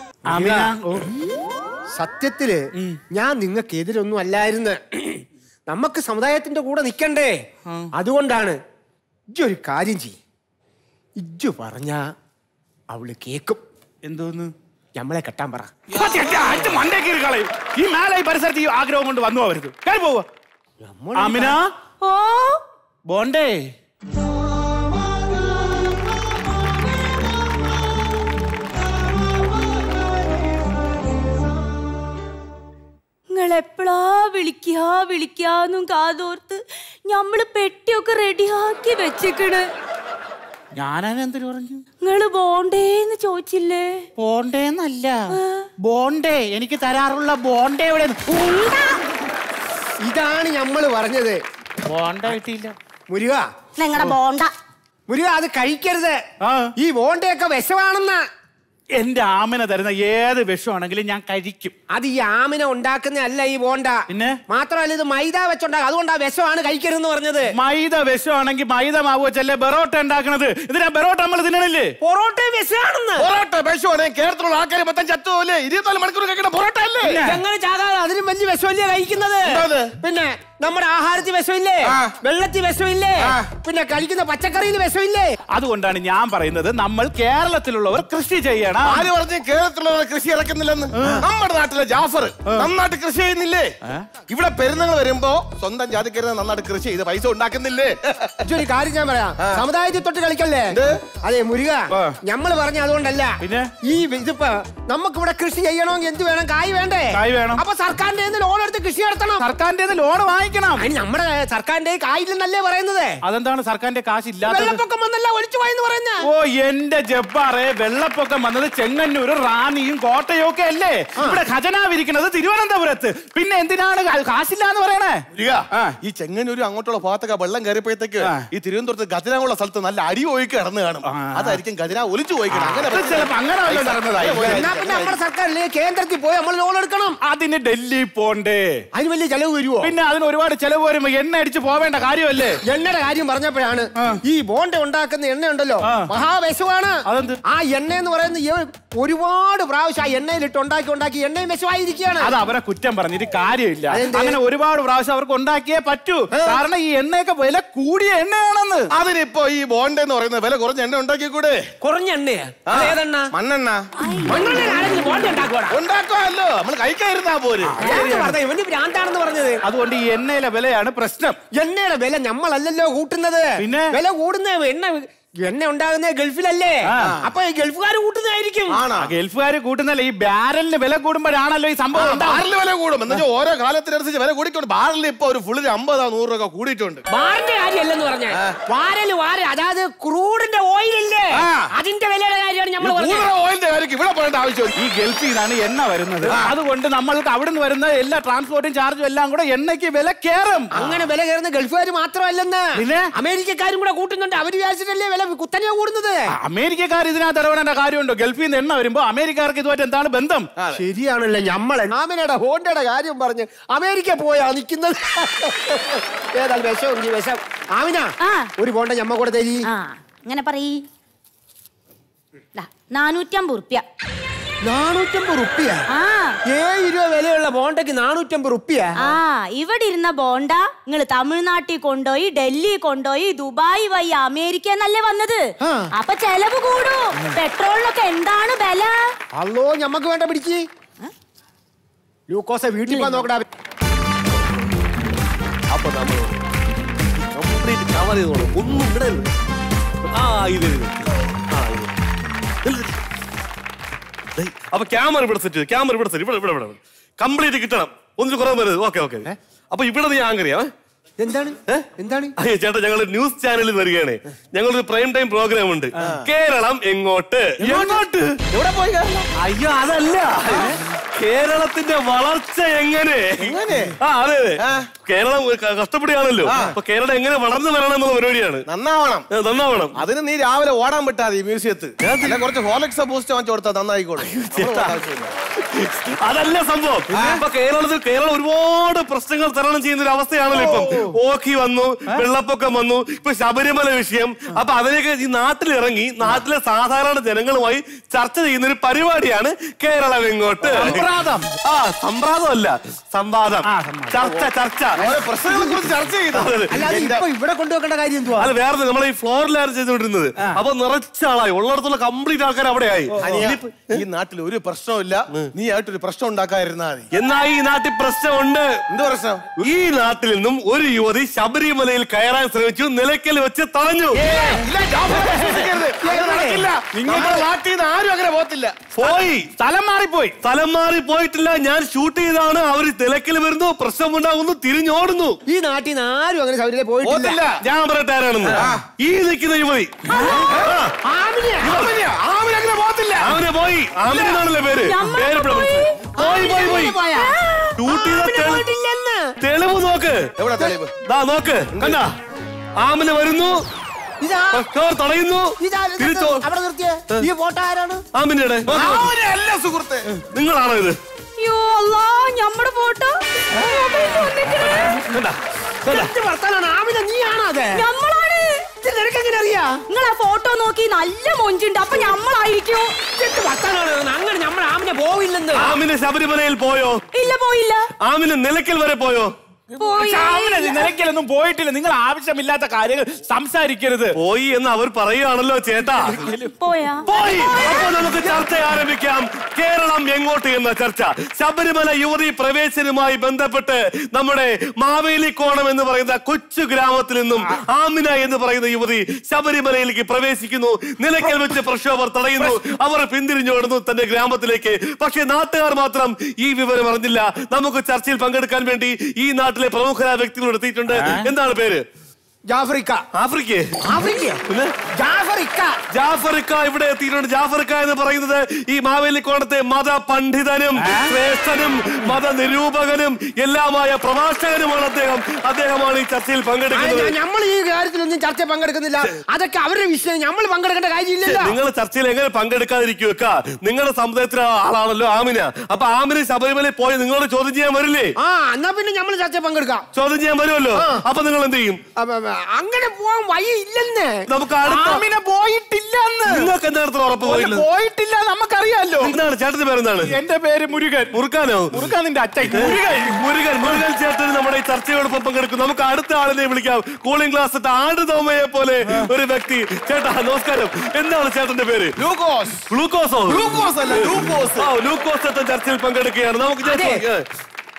സത്യത്തില് ഞാൻ നിങ്ങൾക്ക് എതിരൊന്നും അല്ലായിരുന്നു നമുക്ക് സമുദായത്തിന്റെ കൂടെ നിക്കണ്ടേ അതുകൊണ്ടാണ് ഇജ്ജൊരു കാര്യം ചെയ് ഇജ്ജു പറഞ്ഞ അവള് കേക്കും എന്തോന്ന് നമ്മളെ കെട്ടാൻ പറ മണ്ടേ കീറി കളയും ഈ മേലെ ഈ പരിസരത്ത് ഈ ആഗ്രഹം കൊണ്ട് വന്നു അവർക്ക് കയറി പോവുക അമിന ഓ ബോണ്ടേ നിങ്ങൾ എപ്പോഴാ വിളിക്കാ വിളിക്കാന്നും കാതോർത്ത് ഞമ്മള് പെട്ടിയൊക്കെ റെഡിയാക്കി വെച്ചിക്കണ് ഞാനതിന് എന്തിനു പറഞ്ഞു നിങ്ങള് പോണ്ടേന്ന് ചോദിച്ചില്ലേ ബോണ്ടേന്നല്ല ബോണ്ടേ എനിക്ക് തരാറുള്ള ബോണ്ടേ എവിടെ ഇതാണ് നമ്മള് പറഞ്ഞത് ബോണ്ട കിട്ടിയില്ല മുരുക നിങ്ങളുടെ ബോണ്ട മുരുക അത് കഴിക്കരുത് ഈ ബോണ്ടയൊക്കെ വിഷമാണെന്ന് എന്റെ ആമന തരുന്ന ഏത് വിഷമാണെങ്കിലും ഞാൻ കഴിക്കും അത് ഈ ആമിന ഉണ്ടാക്കുന്ന അല്ല ഈ ബോണ്ട പിന്നെ മാത്രമല്ല ഇത് മൈദ വെച്ചുണ്ടാക്കുക അതുകൊണ്ടാ വിഷമാണ് കഴിക്കരുതെന്ന് പറഞ്ഞത് മൈദ വിഷമാണെങ്കിൽ മൈദ മാവ് വെച്ചല്ലേ ബെറോട്ട ഉണ്ടാക്കണത് ഇതിനാ ബെറോട്ട നമ്മൾ തിന്നണില്ലേ പൊറോട്ട വിഷമാണെന്ന് പൊറോട്ട വിഷമാണ് കേരളത്തിലുള്ള ആൾക്കാർ മൊത്തം ചത്തുപോലെ ഇരുപത്തിനാല് മണിക്കൂർ കഴിക്കുന്ന പൊറോട്ട അല്ലേ എങ്ങനെ ചാകാതെ അതിനും വലിയ വിഷമല്ലേ കഴിക്കുന്നത് എന്താത്? പിന്നെ നമ്മുടെ ആഹാരത്തിൽ വിഷമില്ലേ വെള്ളത്തിൽ വിഷമില്ലേ പിന്നെ കഴിക്കുന്ന പച്ചക്കറിയിൽ വിഷമില്ലേ അതുകൊണ്ടാണ് ഞാൻ പറയുന്നത് നമ്മൾ കേരളത്തിലുള്ളവർ കൃഷി ചെയ്യണം ആര് പറഞ്ഞ് കേരളത്തിലുള്ള കൃഷി ഇറക്കുന്നില്ലെന്ന് നമ്മുടെ നാട്ടിലെ ജാഫർ നന്നായിട്ട് കൃഷി ചെയ്യുന്നില്ലേ ഇവിടെ പെരുന്നങ്ങൾ വരുമ്പോ സ്വന്തം ജാതിക്കരുന്ന് നന്നായിട്ട് കൃഷി ചെയ്ത് പൈസ ഉണ്ടാക്കുന്നില്ലേ ഒരു കാര്യം ഞാൻ പറയാം സമുദായത്തിൽ തൊട്ട് കളിക്കല്ലേ അതെ മുരുക ഞമ്മള് പറഞ്ഞ അതുകൊണ്ടല്ല പിന്നെ ഈ ഇതിപ്പോ നമുക്ക് ഇവിടെ കൃഷി ചെയ്യണമെങ്കിൽ എന്ത് വേണം കായ് വേണ്ടേ കായ് വേണം. അപ്പൊ സർക്കാരിന്റെ ലോൺ എടുത്ത് കൃഷി നടത്തണം സർക്കാരിന്റെ ലോൺ വാങ്ങിക്കണം അതിന് നമ്മുടെ സർക്കാരിന്റെ കായില്ലെന്നല്ലേ പറയുന്നത് അതെന്താണ് സർക്കാരിന്റെ കാശ് ഇല്ലാത്തത് വെള്ളപ്പൊക്കം വന്നല്ല ഒലിച്ചു പോയെന്ന് പറയുന്നത് ഓ എന്റെ ജബ്ബാറെ വെള്ളപ്പൊക്കം വന്നത് ചെങ്ങന്നൂര് റാന്നിയും കോട്ടയും ഒക്കെ അല്ലേ ഇവിടെ ഖജനാവിരിക്കുന്നത് തിരുവനന്തപുരത്ത് പിന്നെ എന്തിനാണ് കാ- കാശില്ലാന്ന് പറയണേ മുരുക, ഈ ചെങ്ങന്നൂര് അങ്ങോട്ടുള്ള ഭാഗത്തൊക്കെ വെള്ളം കയറിയപ്പോഴത്തേക്ക് ഈ തിരുവനന്തപുരത്ത് ഗജനാവുള്ള സ്ഥലത്ത് നല്ല അടി ഒഴുക്കി കിടന്ന് കാണും അതായിരിക്കും ഗജന ഒലിച്ചു പോയിക്കണം അങ്ങനെ അത് ചിലപ്പോ അങ്ങനെ വല്ലതും നടന്നതായിരിക്കും. എന്നാ പിന്നെ നമ്മുടെ സർക്കാരില് കേന്ദ്രത്തിൽ പോയി നമ്മൾ ലോൺ എടുക്കണം അതിന് ഡൽഹി പോണ്ടേ അതിന് വലിയ ചെലവ് വരുമോ പിന്നെ അതിന് ഒരുപാട് ചെലവ് വരുമ്പോ എണ്ണ അടിച്ച് പോവേണ്ട കാര്യമല്ലേ എണ്ണയുടെ കാര്യം പറഞ്ഞപ്പോഴാണ് ഈ ബോണ്ട ഉണ്ടാക്കുന്ന എണ്ണ ഉണ്ടല്ലോ മഹാവിഷമാണ് ആ എണ്ണ എന്ന് പറയുന്നത് ഈ ഒരുപാട് പ്രാവശ്യം ആ എണ്ണയിലിട്ട് ഉണ്ടാക്കി ഉണ്ടാക്കി എണ്ണയും വിഷമായിരിക്കുകയാണ് അത് അവരെ കുറ്റം പറഞ്ഞിട്ട് കാര്യമില്ല അതെന്തേ? അങ്ങനെ ഒരുപാട് പ്രാവശ്യം അവർക്ക് ഉണ്ടാക്കിയേ പറ്റൂ കാരണം ഈ എണ്ണയൊക്കെ വില കൂടിയ എണ്ണയാണെന്ന് അതിനിപ്പോ ഈ ബോണ്ട എന്ന് പറയുന്നത് വില കുറഞ്ഞ എണ്ണ ഉണ്ടാക്കി കൂടെ കുറഞ്ഞ എണ്ണയാ ഏതെണ്ണ മണ്ണെണ്ണ മണ്ണെണ്ണ ആരെങ്കിലും ബോണ്ട ഉണ്ടാക്കുവാടാ ഉണ്ടാക്കുമല്ലോ നമ്മൾ കഴിക്കാതിരുന്നാ പോര് അതാണ് പറഞ്ഞത്. ഇവന് ഭ്രാന്താണെന്ന് പറഞ്ഞത് അതുകൊണ്ട് ഈ എണ്ണയിലെ വിലയാണ് പ്രശ്നം എണ്ണയുടെ വില നമ്മളല്ലല്ലോ കൂട്ടുന്നത് പിന്നെ? വില കൂടുന്ന എണ്ണ എണ്ണ ഉണ്ടാകുന്നത് ഗൾഫിലല്ലേ അപ്പൊ ഈ ഗൾഫുകാർ കൂട്ടുന്നതായിരിക്കും ആ ഗൾഫുകാർ കൂട്ടുന്നല്ല ഈ ബാരലിന് വില കൂടുമ്പോഴാണല്ലോ ഈ സംഭവം ഉണ്ടാവുന്നത്. ബാറിൽ വില കൂടും എന്ന് വെച്ചാൽ ഓരോ കാലത്തിനനുസരിച്ച് വില കൂടിക്കൊണ്ട് ബാറിൽ ഇപ്പൊ ഒരു ഫുള്ളിന് അമ്പതാ നൂറ് രൂപ കൂടിയിട്ടുണ്ട് വാറിന്റെ കാര്യമല്ലെന്ന് പറഞ്ഞ വാരല് വാര അതായത് ക്രൂഡിന്റെ കൂളറിന്റെ ഓയിലില്ലേ ആ. അതിന്റെ വിലയുടെ കാര്യമാണ് നമ്മൾ കൂളർ ഓയിലിന്റെ കാര്യം ഇവിടെ പറയേണ്ട ആവശ്യമില്ല ഈ ഗൾഫിൽ നിന്നാണ് എണ്ണ വരുന്നത് അതുകൊണ്ട് നമ്മൾക്ക് അവിടെ നിന്ന് വരുന്ന എല്ലാ ട്രാൻസ്പോർട്ടും ചാർജും എല്ലാം കൂടെ എണ്ണയ്ക്ക് വില കയറും അങ്ങനെ വില കയറുന്ന ഗൾഫുകാർ മാത്രമല്ലെന്ന് പിന്നെ? അമേരിക്കക്കാരും കൂടെ കൂട്ടുന്നുണ്ട് അവര് വിചാരിച്ചിട്ടല്ലേ വില കുത്തനെയാ കൂടുന്നത് അമേരിക്കക്കാർ ഇതിനകത്ത് ഇടപെടേണ്ട കാര്യമുണ്ടോ ഗൾഫിൽ നിന്ന് എണ്ണ വരുമ്പോ അമേരിക്കക്കാർക്ക് ഇതുമായിട്ട് എന്താണ് ബന്ധം ശരിയാണല്ലോ ഞമ്മളെ ആമിനയുടെ ഹോണ്ടയുടെ കാര്യം പറഞ്ഞ് അമേരിക്ക പോയാ നിക്കുന്നത് ഏതാണ് വിഷം ഈ വിഷം ആമിന ഒരു ബോണ്ട ഞമ്മ കൂടെ തരി ആ അങ്ങനെ പറയ് ദാ, നാനൂറ്റമ്പത് റുപ്യ നാനൂറ്റമ്പത് റുപ്യ ആ ഏഴ് രൂപ വിലയുള്ള ബോണ്ടയ്ക്ക് നാനൂറ്റമ്പത് റുപ്യ ആ ഇവിടെ ഇരുന്ന ബോണ്ട നിങ്ങൾ തമിഴ്നാട്ടിൽ കൊണ്ടുപോയി ഡൽഹി കൊണ്ടുപോയി ദുബായ് വഴി അമേരിക്ക എന്നല്ലേ വന്നത് അപ്പൊ ചെലവ് കൂടും പെട്രോളിനൊക്കെ എന്താണ് വില അല്ലോ ഞമ്മക്ക് വേണ്ട പിടിക്ക് ലൂക്കോസെ വീട്ടിൽ പോകാൻ നോക്കടാ അപ്പൊ നമ്മൾ കംപ്ലീറ്റ് കവർ ചെയ്തോളൂ ഒന്നും വിടരുത് ആ ഇത് ഇത്. ആ ഇത് നില്ല്, നില്ല്. ദേ, അപ്പൊ ക്യാമറ ഇവിടെ സെറ്റ് ക്യാമറ ഇവിടെ സെറ്റ് ഇവിടെ ഇവിടെ ഇവിടെ കംപ്ലീറ്റ് കിട്ടണം ഒന്നിൽ കുറവ് വരരുത് ഓക്കെ ഓക്കെ അപ്പൊ ഇവിടെ നീ ആങ്കറിയാ എന്താണ് എന്താണ് അയ്യോ ചേട്ടാ ഞങ്ങൾ ന്യൂസ് ചാനലിൽ വരികയാണ് ഞങ്ങളൊരു പ്രൈം ടൈം പ്രോഗ്രാം ഉണ്ട് കേരളം എങ്ങോട്ട് എങ്ങോട്ട് എവിടെ പോയി അയ്യോ അതല്ല കേരളത്തിന്റെ വളർച്ച എങ്ങനെ എങ്ങനെ? ആ അതെ അതെ കേരളം ക- കഷ്ടപ്പെടുകയാണല്ലോ അപ്പൊ കേരളം എങ്ങനെ വളർന്നു വരണം എന്നുള്ള പരിപാടിയാണ് നന്നാവണം ഏ, നന്നാവണം അതിന് നീ രാവിലെ ഓടാൻ വിട്ടാതി മ്യൂസിയത്ത് അല്ല കുറച്ച് ഹോലക്സ് ബൂസ്റ്റ് വാങ്ങിച്ചു കൊടുത്താൽ നന്നായിക്കോളും അതല്ല സംഭവം ഇപ്പൊ കേരളത്തിൽ കേരളം ഒരുപാട് പ്രശ്നങ്ങൾ തരണം ചെയ്യുന്ന ഒരു അവസ്ഥയാണല്ലോ ഇപ്പം ഓഖി വന്നു വെള്ളപ്പൊക്കം വന്നു ഇപ്പൊ ശബരിമല വിഷയം അപ്പൊ അതിലേക്ക് ഈ നാട്ടിൽ ഇറങ്ങി നാട്ടിലെ സാധാരണ ജനങ്ങളുമായി ചർച്ച ചെയ്യുന്ന ഒരു പരിപാടിയാണ് കേരളം എങ്ങോട്ട് സംവാദം. ആ സംവാദമല്ല സംവാദം ചർച്ച ചർച്ച പ്രശ്നങ്ങളെ കുറിച്ച് ചർച്ച ചെയ്തു അല്ലാതെ ഇപ്പൊ ഇവിടെ കൊണ്ടുവെക്കേണ്ട കാര്യം എന്തുവാ അല്ല വേറെ നമ്മൾ ഈ ഫ്ലോറിലാണ് ചെയ്തുകൊണ്ടിരുന്നത് അപ്പൊ നിറച്ച ആളായി ഉള്ളിടത്തുള്ള കംപ്ലീറ്റ് ആൾക്കാർ അവിടെയായി അനിയ, ഈ നാട്ടിൽ ഒരു പ്രശ്നമില്ല നീ ആയിട്ടൊരു പ്രശ്നം ഉണ്ടാക്കാതിരുന്നാ മതി എന്നാ ഈ നാട്ടിൽ പ്രശ്നമുണ്ട് എന്ത് പ്രശ്നം ഈ നാട്ടിൽ നിന്നും ഒരു യുവതി ശബരിമലയിൽ കയറാൻ ശ്രമിച്ചു നിലയ്ക്കൽ വെച്ച് തടഞ്ഞു ഇല്ല, ജാഫർ വിശ്വസിക്കരുത്. അത് നടക്കില്ല നമ്മുടെ നാട്ടിൽ നിന്ന് ആരും അങ്ങനെ പോകത്തില്ല പോയി സ്ഥലം മാറിപ്പോയി സ്ഥലം മാറി പോയിട്ടില്ല ഞാൻ ഷൂട്ട് ചെയ്താണ് അവര് നിലയ്ക്കൽ വരുന്നു പ്രശ്നമുണ്ടാകുന്നു തിരിഞ്ഞോടുന്നു ഈ നാട്ടിൽ നിന്ന് ആരും അങ്ങനെ ശബരിമല പോയിട്ടില്ല പോകത്തില്ല ഞാൻ പറയട്ടെ ആരാണെന്ന് ഈ നിൽക്കുന്ന യുവതി ആ, ആമിനെയാ? ആമിനെയാ? ആമിന് അങ്ങനെ പോകത്തില്ല അവനെ പോയി ആമിനാണല്ലോ പേര് ഞമ്മള് പേര് ഇവിടെ പോയി. വിളിച്ചത്. പോയി പോയി പോയി പോയാ? ഷൂട്ട് ചെയ്ത ആമിനെ തെളി- പോയിട്ടില്ലെന്ന്. തെളിവ് നോക്ക് എവിടെ തെളിവ് ദാ നോക്ക് കണ്ട ആമിന് വരുന്നു ഇതാ കാർ തടയുന്നു ഇതാ തിരിച്ചോ അവിടെ നിർത്തിയേ ഈ ഫോട്ടോ ആരാണ് ആമിന്റെ ആമിനല്ല സുഹൃത്തെ നിങ്ങളാണോ ഇത് അയ്യോ അല്ലാ ഞമ്മടെ ഫോട്ടോ കണ്ട കണ്ട എന്ത് വർത്താനാണ് ആമിന നീയാണോ അത് ഞമ്മളാണ് ഇത് നിനക്ക് എങ്ങനെ അറിയാ നിങ്ങൾ ആ ഫോട്ടോ നോക്കി നല്ല മൊഞ്ചുണ്ട് അപ്പൊ ഞമ്മളായിരിക്കും എന്ത് വർത്താനാണ് ഇത്? അങ്ങനെ നമ്മൾ ആമിനെ പോവില്ലെന്ന് ആമിന് ശബരിമലയിൽ പോയോ ഇല്ല പോയില്ല ആമിന് നിലയ്ക്കൽ വരെ പോയോ പോയി നിലയ്ക്കലൊന്നും പോയിട്ടില്ല നിങ്ങൾ ആവശ്യമില്ലാത്ത കാര്യങ്ങൾ സംസാരിക്കരുത് പോയി എന്ന് അവർ പറയുകയാണല്ലോ ചേട്ടാ പോയാ പോയി അപ്പൊ നമുക്ക് ചർച്ച ആരംഭിക്കാം കേരളം എങ്ങോട്ട് എന്ന ചർച്ച ശബരിമല യുവതി പ്രവേശനവുമായി ബന്ധപ്പെട്ട് നമ്മുടെ മാവേലിക്കോണം എന്ന് പറയുന്ന കൊച്ചു ഗ്രാമത്തിൽ നിന്നും ആമിന എന്ന് പറയുന്ന യുവതി ശബരിമലയിലേക്ക് പ്രവേശിക്കുന്നു നിലയ്ക്കൽ വെച്ച് പ്രക്ഷോഭർ തടയുന്നു അവർ പിന്തിരിഞ്ഞോടുന്നു തന്റെ ഗ്രാമത്തിലേക്ക് പക്ഷേ നാട്ടുകാർ മാത്രം ഈ വിവരം അറിഞ്ഞില്ല നമുക്ക് ചർച്ചയിൽ പങ്കെടുക്കാൻ വേണ്ടി ഈ നാട്ടിലെ പ്രമുഖരായ വ്യക്തികൾ എത്തിയിട്ടുണ്ട് എന്താണ് പേര് ജാഫറിക്ക ആഫ്രിക്ക ആഫ്രിക്ക പിന്നെ ജാഫറിക്ക ജാഫറിക്ക ഇവിടെ എത്തിയിട്ടുണ്ട് ജാഫറിക്ക എന്ന് പറയുന്നത് ഈ മാവേലിക്കോണത്തെ മത പണ്ഡിതനും ശ്രേഷ്ഠനും മത നിരൂപകനും എല്ലാമായ പ്രഭാഷകനുമാണ് അദ്ദേഹം അദ്ദേഹമാണ് ഈ ചർച്ചയിൽ പങ്കെടുക്കുന്നത് നമ്മൾ ഈ കാര്യത്തിലൊന്നും ചർച്ച പങ്കെടുക്കുന്നില്ല അതൊക്കെ അവരുടെ വിഷയം നമ്മൾ പങ്കെടുക്കേണ്ട കാര്യമില്ലല്ലോ നിങ്ങൾ ചർച്ചയിൽ എങ്ങനെ പങ്കെടുക്കാതിരിക്കുക നിങ്ങളുടെ സമുദായത്തിലെ ആളാണല്ലോ ആമിന അപ്പൊ ആമിന ശബരിമലയിൽ പോയി നിങ്ങളോട് ചോദ്യം ചെയ്യാൻ വരില്ലേ ആ എന്നാ പിന്നെ നമ്മൾ ചർച്ച പങ്കെടുക്കാം ചോദ്യം ചെയ്യാൻ വരുമല്ലോ അപ്പൊ നിങ്ങൾ എന്ത് ചെയ്യും അപ്പൊ, അപ്പൊ, അങ്ങനെ പോവാൻ വഴി ഇല്ലെന്ന് നമുക്ക് അടുത്ത ആമിന പോയിട്ടില്ലെന്ന് നിങ്ങൾക്ക് എന്താണ് ഉറപ്പ് പോയില്ല പോയിട്ടില്ല നമുക്കറിയാലോ എന്താണ് ചേട്ടന്റെ പേരെന്താണ് എന്റെ പേര് മുരുകൻ മുറുക്കാനോ മുറുക്കാൻ നിന്റെ അച്ഛൻ മുരുകൻ മുരുകൻ മുരുകൻ ചേട്ടൻ നമ്മുടെ ഈ ചർച്ചയോടൊപ്പം പങ്കെടുക്കും നമുക്ക് അടുത്ത ആളിനെ വിളിക്കാം കൂളിംഗ് ഗ്ലാസ് ഇട്ട ആടുതോമയെ പോലെ ഒരു വ്യക്തി ചേട്ടാ നമസ്കാരം എന്താണ് ചേട്ടന്റെ പേര് ഗ്ലൂക്കോസ് ഗ്ലൂക്കോസോ ഗ്ലൂക്കോസ് അല്ല ഗ്ലൂക്കോസ് ആ ഗ്ലൂക്കോസ് ചേട്ടൻ ചർച്ചയിൽ പങ്കെടുക്കുകയാണ് നമുക്ക് ഞാൻ അതെ. ചോദിക്കാം.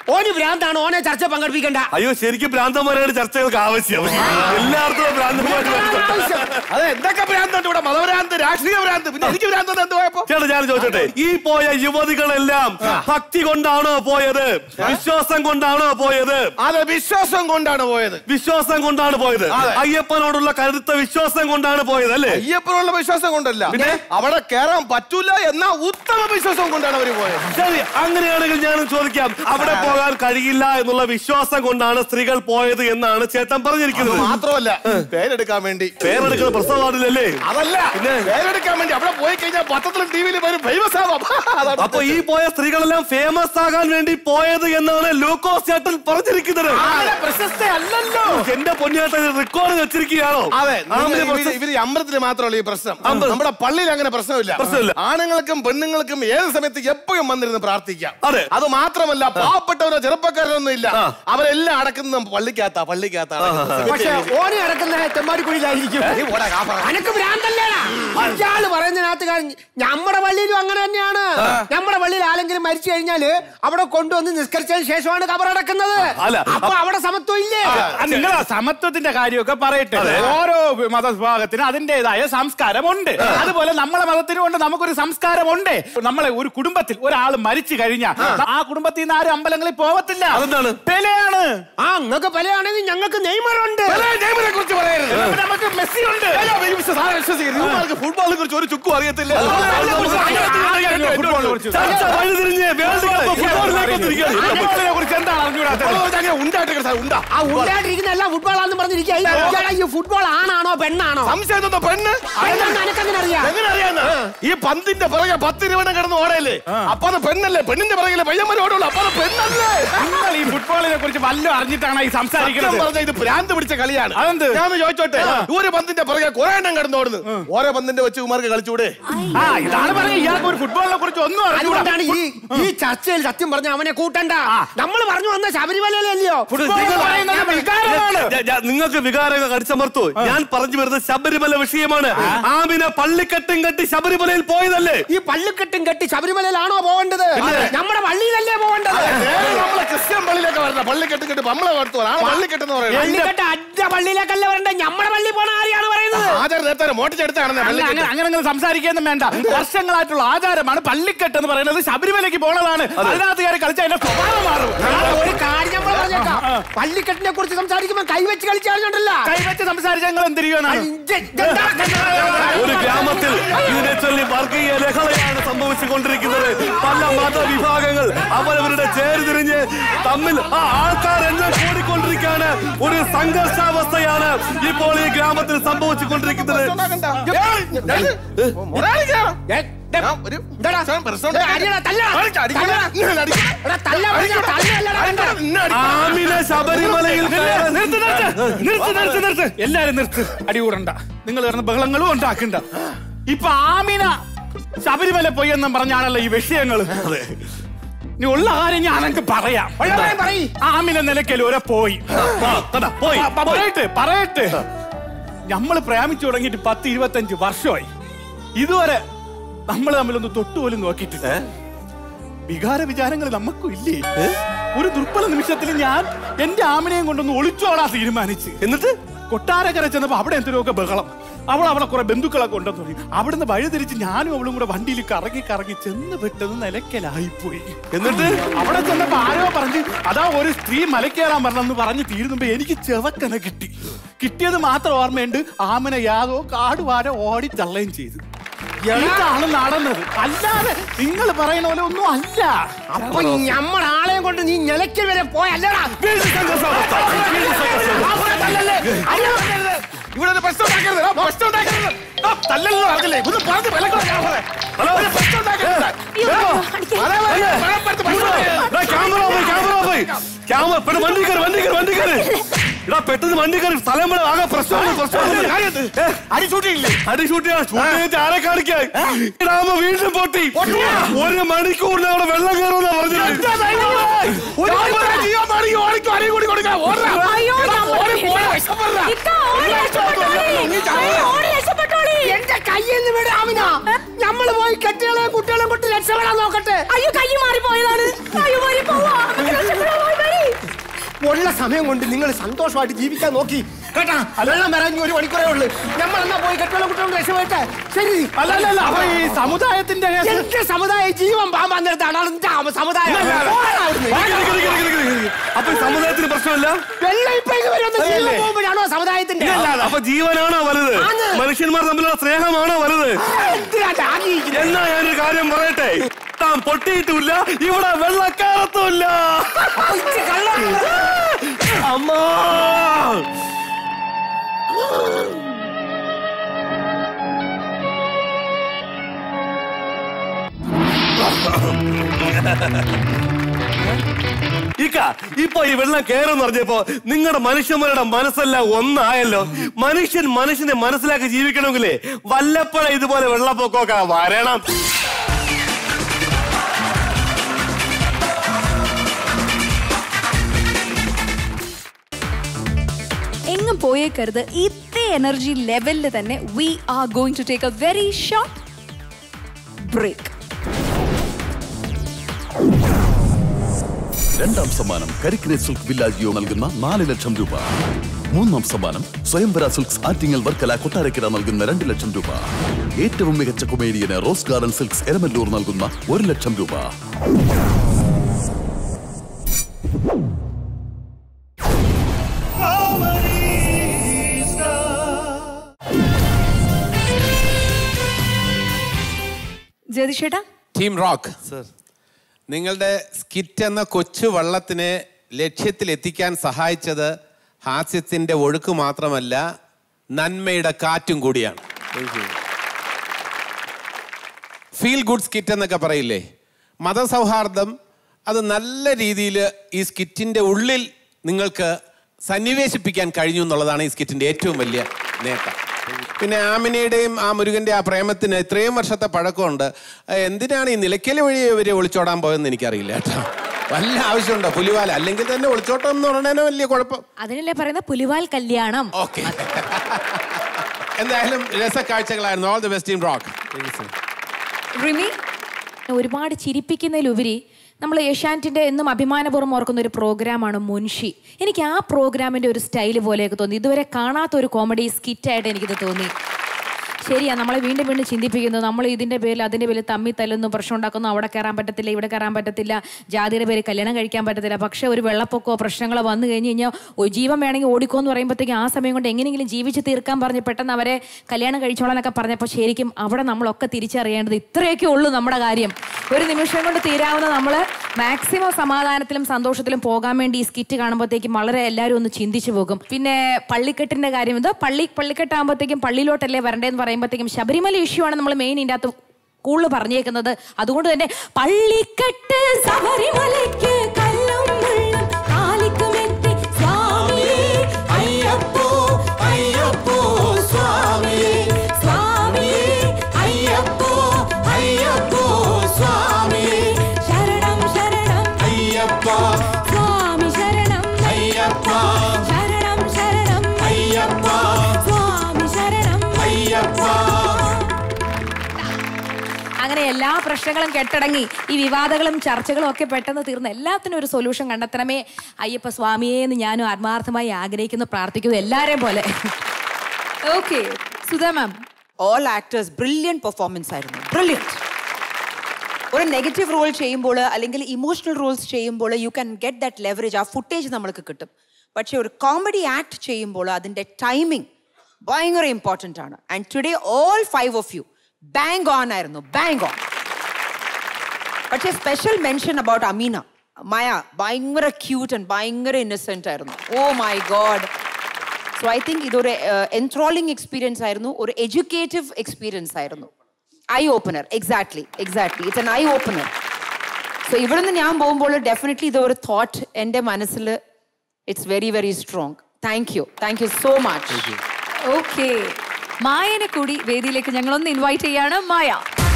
ഓന് ഭ്രാന്താണ് ഓനെ ചർച്ച പങ്കെടുപ്പിക്കണ്ട അയ്യോ ശരിക്കും ഭ്രാന്തന്മാരാണ് ചർച്ചകൾക്ക് ആവശ്യം എല്ലായിടത്തും ഭ്രാന്തന്മാർ അതെ എന്തൊക്കെ ഭ്രാന്തുണ്ട് ഇവിടെ മതഭ്രാന്ത് രാഷ്ട്രീയ ഭ്രാന്ത് പിന്നെ എനിക്ക് ഭ്രാന്ത് എന്ത് പോയപ്പോ ചേട്ടാ ഞാൻ ചോദിച്ചോട്ടെ ഈ പോയ യുവതികളെല്ലാം ഭക്തി കൊണ്ടാണോ പോയത് വിശ്വാസം കൊണ്ടാണോ പോയത് അതെ വിശ്വാസം കൊണ്ടാണ് പോയത് വിശ്വാസം കൊണ്ടാണ് പോയത് അതെ. അയ്യപ്പനോടുള്ള കരുത്ത വിശ്വാസം കൊണ്ടാണ് പോയത് അല്ലേ അയ്യപ്പനുള്ള വിശ്വാസം കൊണ്ടല്ല പിന്നെ അവിടെ കയറാൻ പറ്റൂല എന്ന ഉത്തമ വിശ്വാസം കൊണ്ടാണ് അവര് പോയത് ശരി അങ്ങനെയാണെങ്കിൽ ഞാനും ചോദിക്കാം അവിടെ പോകാൻ കഴിയില്ല എന്നുള്ള വിശ്വാസം കൊണ്ടാണ് സ്ത്രീകൾ പോയത് എന്നാണ് ചേട്ടൻ പറഞ്ഞിരിക്കുന്നത് അത് മാത്രമല്ല പേരെടുക്കാൻ വേണ്ടി പേരെടുക്കുന്ന പ്രസവ വാർഡിലല്ലേ അതല്ല പേരെടുക്കാൻ വേണ്ടി അവിടെ പോയി കഴിഞ്ഞാൽ പത്രത്തിലും ടിവിയിലും വരും ഫേമസ് ആവാം അതാണ് അപ്പൊ ഈ പോയ സ്ത്രീകളെല്ലാം ഫേമസ് ആകാൻ വേണ്ടി പോയത് എന്നാണ് ലൂക്കോസ് ചേട്ടൻ പറഞ്ഞിരിക്കുന്നത് പ്രശസ്ത അല്ലല്ലോ എന്റെ പൊന്നിയേട്ടൻ റെക്കോർഡ് വെച്ചിരിക്കുകയാണോ അതെ ആമിനെ ഇവര് പ്രശസ്ത- ഇവര് അമ്പലത്തിൽ മാത്രമല്ല ഈ പ്രശ്നം അമ്പലം. നമ്മുടെ പള്ളിയിൽ അങ്ങനെ പ്രശ്നമില്ല പ്രശ്നമില്ല. ആണുങ്ങൾക്കും പെണ്ണുങ്ങൾക്കും ഏത് സമയത്ത് എപ്പോഴും വന്നിരുന്ന് പ്രാർത്ഥിക്കാം അതെ. അത് മാത്രമല്ല പാവപ്പെട്ടവരോ ചെറുപ്പക്കാരൊന്നും ഇല്ല അവരെല്ലാം അടക്കുന്നത് പള്ളിക്കകത്താ പള്ളിക്കകത്താ പക്ഷെ ഓനെ അടക്കുന്ന തെമ്മാടിക്കുഴിയിലായിരിക്കും അനക്ക് ഭ്രാന്തല്ലേടാ ഇയാള് പറയുന്നതിനകത്ത് കാര്യം നമ്മുടെ പള്ളിയിലും അങ്ങനെ തന്നെയാണ് നമ്മുടെ പള്ളിയിൽ ആരെങ്കിലും മരിച്ചു കഴിഞ്ഞാല് അവിടെ കൊണ്ടുവന്ന് നിസ്കരിച്ചതിന് ശേഷമാണ് കബറടക്കുന്നത് അല്ല, അപ്പൊ അവിടെ സമത്വം ഇല്ലേ നിങ്ങൾ സമത്വത്തിന്റെ കാര്യമൊക്കെ പറയട്ടെ ഓരോ മതവിഭാഗത്തിനും അതിന്റേതായ സംസ്കാരമുണ്ട് അതുപോലെ നമ്മളെ മതത്തിനും ഉണ്ട് നമുക്കൊരു സംസ്കാരമുണ്ട് നമ്മളെ ഒരു കുടുംബത്തിൽ ഒരാൾ മരിച്ചു കഴിഞ്ഞാൽ ആ കുടുംബത്തിൽ നിന്ന് ആരും അമ്പലങ്ങളിൽ പോവത്തില്ല അതെന്താണ് പെലയാണ് ആ നിങ്ങൾക്ക് പലയാണെങ്കിൽ ഞങ്ങൾക്ക് നെയ്മറുണ്ട് നെയ്മറെ കുറിച്ച് പറയരുത് അപ്പൊ നമുക്ക് മെസ്സി ഉണ്ട് ഫുട്ബോളിനെ കുറിച്ച് ഒരു ചുക്കും അറിയത്തില്ല ഫുട്ബോളിനെ കുറിച്ച് ചർച്ച വഴിതിരിഞ്ഞ് വേൾഡ് കപ്പ് ഫുട്ബോളിലേക്ക് വന്നിരിക്കുകയാണ്. ഫുട്ബോളിനെ കുറിച്ച് എന്താണ് അറിഞ്ഞൂടാത്തത് ഉണ്ടായിട്ട് ഉണ്ടാ ആ ഉണ്ടായിട്ടിരിക്കുന്ന എല്ലാം ഫുട്ബോളാന്ന് പറഞ്ഞിരിക്കുക ഇയാളെ ഈ ഫുട്ബോൾ ആണാണോ പെണ്ണാണോ സംശയം എന്തോ പെണ്ണ് പെണ്ണെന്ന് അനക്കെങ്ങനെ അറിയാം എങ്ങനെ അറിയാന്ന് ഈ പന്തിന്റെ പിറകെ പത്ത് രൂപ കിടന്ന് ഓടയല്ലേ അപ്പൊ അത് പെണ്ണല്ലേ പെണ്ണിന്റെ പിറകിലെ പയ്യന്മാർ ഓടുള്ളൂ അപ്പൊ അത് പെണ്ണല്ലേ നിങ്ങൾ ഈ ഫുട്ബോളിനെ കുറിച്ച് വല്ലതും അറിഞ്ഞിട്ടാണ് ഈ സത്യം സംസാരിക്കുന്നത് പറഞ്ഞ ഇത് ഭ്രാന്ത് പിടിച്ച കളിയാണ് അതെന്ത്? ഞാൻ ഒന്ന് ചോദിച്ചോട്ടെ ഒരു പന്തിന്റെ പിറകെ കുറെ എണ്ണം കിടന്ന് ഓടുന്നു ഓരോ പന്തിന്റെ വെച്ച് കുമാർക്ക് കളിച്ചൂടെ ആ ഇതാണ് പറഞ്ഞ ഇയാൾക്ക് ഒരു ഫുട്ബോളിനെ കുറിച്ച് ഒന്നും അറിഞ്ഞൂടാ അതുകൊണ്ടാണ് ഈ ഈ ചർച്ചയിൽ സത്യം പറഞ്ഞ അവനെ കൂട്ടണ്ട നമ്മൾ പറഞ്ഞു വന്ന ശബരിമലയിലല്ലയോ ഫുട്ബോൾ പറയുന്നത് വികാരമാണ് ഞാ- ഞാ- നിങ്ങൾക്ക് വികാരങ്ങൾ കടിച്ചമർത്തു ഞാൻ പറഞ്ഞു വരുന്നത് ശബരിമല വിഷയമാണ് ആമിന പള്ളിക്കെട്ടും കെട്ടി ശബരിമലയിൽ പോയതല്ലേ ഈ പള്ളിക്കെട്ടും കെട്ടി ശബരിമലയിലാണോ പോകേണ്ടത് നമ്മുടെ പള്ളിയിലല്ലേ പോകേണ്ടത് നേരെ നമ്മളെ ക്രിസ്ത്യൻ പള്ളിയിലൊക്കെ വരണ പള്ളിക്കെട്ട് കെട്ട് നമ്മളെ വളർത്തു ആ പള്ളിക്കെട്ടെന്ന് പറയുന്നത് പള്ളിക്കെട്ട് അറ്റ പള്ളിയിലേക്കല്ല വരണ്ട നമ്മുടെ പള്ളി പോണ ആരെയാണ് പറയുന്നത് ആചാര നേരത്തെ മോട്ടിച്ചെടുത്താണ് അല്ല, പള്ളിക്കെട്ട് അങ്ങനെ അങ്ങനെ അങ്ങനെ സംസാരിക്കൊന്നും വേണ്ട വർഷങ്ങളായിട്ടുള്ള ആചാരമാണ് പള്ളിക്കെട്ട് എന്ന് പറയുന്നത് ശബരിമലയ്ക്ക് പോണതാണ് അതിനകത്ത് കയറി കളിച്ച അതിന്റെ സ്വഭാവം മാറും ആ, ഒരു കാര്യം നമ്മൾ പറഞ്ഞേക്കാം പള്ളിക്കെട്ടിനെ കുറിച്ച് സംസാരിക്കുമ്പോ കൈവച്ച് കളിച്ചാലുണ്ടല്ല കൈവച്ച് സംസാരിച്ച ഞങ്ങൾ എന്തിരിക്കുകയാണ് ഒരു ഗ്രാമത്തിൽ ഇതിനെ ചൊല്ലി വർഗീയ ലഹളയാണ് സംഭവിച്ചുകൊണ്ടിരിക്കുന്നത് പല മതവിഭാഗങ്ങൾ അവരവരുടെ ചേരിതിരിഞ്ഞ് തമ്മിൽ ആ ആൾക്കാർ എല്ലാം കൂടിക്കൊണ്ടിരിക്കുകയാണ് ഒരു സംഘർഷാവസ്ഥയാണ് ഇപ്പോൾ ഈ ഗ്രാമത്തിൽ സംഭവിച്ചുകൊണ്ടിരിക്കുന്നത് ആമിന ശബരിമലയിൽ കയറാൻ- നിർത്ത്, നിർത്ത്, നിർത്ത്, നിർത്ത്, നിർത്ത്. എല്ലാരും നിർത്ത് അടി കൂടണ്ട നിങ്ങൾ കിടന്ന ബഹളങ്ങളും ഉണ്ടാക്കണ്ട ഇപ്പൊ ആമിന ശബരിമല പോയി എന്നും പറഞ്ഞാണല്ലോ ഈ വിഷയങ്ങൾ ഇനി ഉള്ള കാര്യം ഞാൻ എനിക്ക് പറയാം ആമിന നിലയ്ക്കലൂരെ പോയി പോയി പറയട്ടെ പറയട്ടെ നമ്മൾ പ്രേമിച്ചു തുടങ്ങിയിട്ട് പത്ത് ഇരുപത്തഞ്ച് വർഷമായി ഇതുവരെ നമ്മൾ തമ്മിലൊന്ന് തൊട്ടുപോലും നോക്കിയിട്ടില്ല വികാര വിചാരങ്ങൾ നമുക്കും ഇല്ലേ ഒരു ദുർബല നിമിഷത്തിൽ ഞാൻ എന്റെ ആമിനെയും കൊണ്ടൊന്ന് ഒളിച്ചോടാൻ തീരുമാനിച്ച് എന്നിട്ട് കൊട്ടാരക്കര ചെന്നപ്പോ അവിടെ എന്തിനൊക്കെ ബഹളം അവൾ അവളെ കുറെ ബന്ധുക്കളെ കൊണ്ടെന്ന് തുടങ്ങി അവിടുന്ന് വഴി തിരിച്ച് ഞാനും അവളും കൂടെ വണ്ടിയിൽ കറങ്ങി കറങ്ങി ചെന്ന് പെട്ടത് നിലയ്ക്കലായിപ്പോയി എന്നിട്ട് അവിടെ ചെന്നപ്പോ ആരോ പറഞ്ഞ് അതാ ഒരു സ്ത്രീ മലക്കേറാൻ പറഞ്ഞെന്ന് പറഞ്ഞ് തീരുന്നുമ്പോ എനിക്ക് ചെവക്കന കിട്ടി കിട്ടിയത് മാത്രം ഓർമ്മയുണ്ട് ആമന യാതോ കാടുവാരോ ഓടി തള്ളുകയും ചെയ്തു ഇതാണ് നടന്നത് അല്ലാതെ നിങ്ങൾ പറയുന്ന പോലെ ഒന്നും അല്ല അപ്പൊ നമ്മുടെ ആളെയും കൊണ്ട് നീ നിലയ്ക്കൽ വരെ പോയല്ലടാ ഇവിടെ ഒരു പ്രശ്നം ഉണ്ടാക്കരുത് ആ, പ്രശ്നം ഉണ്ടാക്കരുത് ആ, തല്ലല്ലോ പറഞ്ഞില്ലേ ഒന്ന് പറഞ്ഞ് വിലക്കണം ഞാൻ പറയാം. ഒരു പ്രശ്നം ഉണ്ടാക്കരുത്. ആ, അതെ, അതെ, പണപ്പെടുത്ത് പ്രശ്നം ഉണ്ടാക്കരുത്. ക്യാമറ പോയി ക്യാമറ പോയി ക്യാമറ പെട്ടെന്ന് വണ്ടി കയറി വണ്ടി കയറി വണ്ടി കയറി ഇടാ പെട്ടെന്ന് വണ്ടി കയറി സ്ഥലം ഇവിടെ ആകെ പ്രശ്നമാണ് പ്രശ്നമാണ് അടി ഷൂട്ടില്ലേ അടി ഷൂട്ട് ചെയ്യാൻ ഷൂട്ട് ചെയ്തിട്ട് ആരെ കാണിക്കാൻ ഇടാമ വീണ്ടും പൊട്ടി ഒരു മണിക്കൂറിന് അവിടെ വെള്ളം കയറുമെന്നാ പറഞ്ഞത് എന്റെ കയ്യിൽ നിന്ന് വിട് ആമിന നമ്മള് പോയി കെട്ടികളെയും കുട്ടികളെയും കൊണ്ട് രക്ഷപ്പെടാൻ നോക്കട്ടെ അയ്യോ കൈ മാറി പോയതാണ് അയ്യോ മാറി പോവാ നമുക്ക് രക്ഷപ്പെടാൻ സമയം കൊണ്ട് നിങ്ങൾ സന്തോഷമായിട്ട് ജീവിക്കാൻ നോക്കി കേട്ടാ വെള്ളം ഇറങ്ങി ഒരു മണിക്കൂറേ ഉള്ളു നമ്മൾ എന്നാ പോയി കെട്ടുള്ള കുട്ടികളുടെ രക്ഷപ്പെട്ടെ ശരി അല്ല, അല്ല, അല്ല, അപ്പൊ ഈ സമുദായത്തിന്റെ കേസ്- എന്റെ സമുദായം ജീവൻ പാമ്പാൻ നേരത്താണ് ആള് സമുദായം ഇല്ല, ഇല്ല, ഇല്ല. പോടാ അവിടുന്ന്. അപ്പൊ ഈ സമുദായത്തിന് പ്രശ്നമില്ല വെള്ളം ഇപ്പൊ ഇതുവരെ ഒന്ന് ജീവൻ അല്ലല്ലേ? പോകുമ്പോഴാണോ സമുദായത്തിന്റെ അപ്പൊ ജീവനാണോ വലുത് ആണ്. മനുഷ്യന്മാർ തമ്മിലുള്ള സ്നേഹമാണോ വലുത് എന്തിനാ ആഗ്രഹിക്കുന്നത് എന്നാ ഞാനൊരു കാര്യം പറയട്ടെ താൻ പൊട്ടിയിട്ടുമില്ല ഇവിടെ വെള്ളക്കാരത്തുമില്ല അമ്മാ ഇക്ക ഇപ്പൊ ഈ വെള്ളം കയറും പറഞ്ഞപ്പോ നിങ്ങളുടെ മനുഷ്യന്മാരുടെ മനസ്സെല്ലാം ഒന്നായല്ലോ മനുഷ്യൻ മനുഷ്യനെ മനസ്സിലാക്കി ജീവിക്കണമെങ്കിലേ വല്ലപ്പോഴും ഇതുപോലെ വെള്ളപ്പൊക്കമൊക്കെ വരണം എങ്ങും പോയേക്കരുത് ഇതേ എനർജി ലെവലിൽ തന്നെ we are going to take a very short break രണ്ടാം സമ്മാനം കരിക്കിനെ സിൽക്ക് വില്ലാജിയോ നൽകുന്ന നാല് ലക്ഷം രൂപ മൂന്നാം സമ്മാനം സ്വയംവര സിൽക്സ് ആറ്റിങ്ങൽ വർക്കല കൊട്ടാരക്കര നൽകുന്ന രണ്ട് ലക്ഷം രൂപ ഏറ്റവും മികച്ച കൊമേഡിയന് റോസ് ഗാർഡൻ സിൽക്സ് എരമല്ലൂർ നൽകുന്ന ഒരു ലക്ഷം രൂപ ജ്യോതിഷേട്ടാ ടീം റോക്ക് നിങ്ങളുടെ സ്കിറ്റ് എന്ന കൊച്ചു വള്ളത്തിനെ ലക്ഷ്യത്തിൽ എത്തിക്കാൻ സഹായിച്ചത് ഹാസ്യത്തിന്റെ ഒഴുക്ക് മാത്രമല്ല നന്മയുടെ കാറ്റും കൂടിയാണ് ഫീൽ ഗുഡ് സ്കിറ്റ് എന്നൊക്കെ പറയില്ലേ മതസൗഹാർദ്ദം അത് നല്ല രീതിയിൽ ഈ സ്കിറ്റിന്റെ ഉള്ളിൽ നിങ്ങൾക്ക് സന്നിവേശിപ്പിക്കാൻ കഴിഞ്ഞു എന്നുള്ളതാണ് ഈ സ്കിറ്റിന്റെ ഏറ്റവും വലിയ നേട്ടം പിന്നെ ആമിനയുടെയും ആ മുരുകന്റെ ആ പ്രേമത്തിന് ഇത്രയും വർഷത്തെ പഴക്കമുണ്ട് ഏഹ് എന്തിനാണ് ഈ നിലയ്ക്കൽ വഴി ഇവര് ഒളിച്ചോടാൻ പോയെന്ന് എനിക്കറിയില്ല കേട്ടോ വല്ല ആവശ്യമുണ്ടോ പുലിവാല അല്ലെങ്കിൽ തന്നെ ഒളിച്ചോട്ടം എന്ന് പറഞ്ഞാൽ വലിയ കുഴപ്പം അതിനല്ലേ പറയുന്ന പുലിവാൽ കല്യാണം ഓക്കെ എന്തായാലും രസക്കാഴ്ചകളായിരുന്നു all the best team rock Rimi ഒരുപാട് ചിരിപ്പിക്കുന്നതിലുപരി നമ്മൾ ഏഷ്യാനെറ്റിന്റെ എന്നും അഭിമാനപൂർവ്വം ഓർക്കുന്ന ഒരു പ്രോഗ്രാമാണ് മുൻഷി എനിക്ക് ആ പ്രോഗ്രാമിന്റെ ഒരു സ്റ്റൈൽ പോലെയൊക്കെ തോന്നി ഇതുവരെ കാണാത്ത ഒരു കോമഡി സ്കിറ്റായിട്ട് എനിക്കിത് തോന്നി ശരിയാ നമ്മളെ വീണ്ടും വീണ്ടും ചിന്തിപ്പിക്കുന്നു നമ്മൾ ഇതിന്റെ പേരിൽ അതിന്റെ പേരിൽ തമ്മി തല്ലുന്നു പ്രശ്നം ഉണ്ടാക്കുന്നു അവിടെ കയറാൻ പറ്റത്തില്ല ഇവിടെ കയറാൻ പറ്റത്തില്ല ജാതിയുടെ പേര് കല്യാണം കഴിക്കാൻ പറ്റത്തില്ല പക്ഷേ ഒരു വെള്ളപ്പൊക്കമോ പ്രശ്നങ്ങളോ വന്നു കഴിഞ്ഞ് കഴിഞ്ഞാൽ ഒരു ജീവൻ വേണമെങ്കിൽ ഓടിക്കോ എന്ന് പറയുമ്പോഴത്തേക്കും ആ സമയം കൊണ്ട് എങ്ങനെയെങ്കിലും ജീവിച്ച് തീർക്കാൻ പറഞ്ഞ് പെട്ടെന്ന് അവരെ കല്യാണം കഴിച്ചോളാനൊക്കെ പറഞ്ഞപ്പോൾ ശരിക്കും അവിടെ നമ്മളൊക്കെ തിരിച്ചറിയേണ്ടത് ഇത്രയൊക്കെ ഉള്ളൂ നമ്മുടെ കാര്യം ഒരു നിമിഷം കൊണ്ട് തീരാവുന്ന നമ്മൾ മാക്സിമം സമാധാനത്തിലും സന്തോഷത്തിലും പോകാൻ വേണ്ടി ഈ സ്കിറ്റ് കാണുമ്പോഴത്തേക്കും വളരെ എല്ലാവരും ഒന്ന് ചിന്തിച്ചു പോകും പിന്നെ പള്ളിക്കെട്ടിന്റെ കാര്യം എന്തോ പള്ളി പള്ളിക്കെട്ടാകുമ്പോഴത്തേക്കും പള്ളിയിലോട്ടല്ലേ വരണ്ടേന്ന് പറയുമ്പോഴത്തേക്കും ശബരിമല ഇഷ്യൂ ആണ് നമ്മൾ മെയിൻ ഇതിൻ്റെ അകത്ത് കൂടുതൽ പറഞ്ഞേക്കുന്നത് അതുകൊണ്ട് തന്നെ പള്ളിക്കെട്ട് ശബരിമലയ്ക്ക് കല്ലും മുള്ളും കാലിക്കുമെത്തി സ്വാമിയേ അയ്യപ്പോ അയ്യപ്പോ സ്വാമിയേ സ്വാമിയേ അയ്യപ്പോ അയ്യപ്പോ സ്വാമിയേ ശരണം ശരണം അയ്യപ്പ സ്വാമി ശരണം അയ്യപ്പ ശരണം ശരണം അയ്യപ്പ സ്വാമി ശരണം അയ്യപ്പ അങ്ങനെ എല്ലാ പ്രശ്നങ്ങളും കെട്ടടങ്ങി ഈ വിവാദങ്ങളും ചർച്ചകളും ഒക്കെ പെട്ടെന്ന് തീർന്ന് എല്ലാത്തിനും ഒരു സൊല്യൂഷൻ കണ്ടെത്തണമേ അയ്യപ്പ സ്വാമിയെ എന്ന് ഞാനും ആത്മാർത്ഥമായി ആഗ്രഹിക്കുന്നു പ്രാർത്ഥിക്കുന്നു എല്ലാരെയും പോലെ okay Sudha ma'am all actors brilliant performance ആയിരുന്നു ബ്രില്യൻറ്റ് ഒരു നെഗറ്റീവ് റോൾ ചെയ്യുമ്പോൾ അല്ലെങ്കിൽ ഇമോഷണൽ റോൾസ് ചെയ്യുമ്പോൾ you can get that leverage ആ ഫുട്ടേജ് നമ്മൾക്ക് കിട്ടും പക്ഷേ ഒരു കോമഡി ആക്ട് ചെയ്യുമ്പോൾ അതിൻ്റെ ടൈമിംഗ് ഭയങ്കര ഇമ്പോർട്ടൻ്റ് ആണ് and today all five of you bang on ആയിരുന്നു ബാങ്ക് ഓൺ പക്ഷേ special mention about Ameena Maya ഭയങ്കര ക്യൂട്ട് ആൻഡ് ഭയങ്കര ഇന്നസെൻ്റ് ആയിരുന്നു oh my God so I think ഇതൊരു എൻട്രോളിംഗ് എക്സ്പീരിയൻസ് ആയിരുന്നു ഒരു എഡ്യൂക്കേറ്റീവ് എക്സ്പീരിയൻസ് ആയിരുന്നു eye opener exactly exactly it's an eye opener so ഇവിടെ നിന്ന് ഞാൻ പോകുമ്പോൾ ഡെഫിനറ്റ്ലി ഇത് ഒരു തോട്ട് എൻ്റെ മനസ്സിൽ it's very very strong thank you thank you so much okay മായനെ കൂടി വേദിയിലേക്ക് ഞങ്ങളൊന്ന് ഇൻവൈറ്റ് ചെയ്യാണ് മായ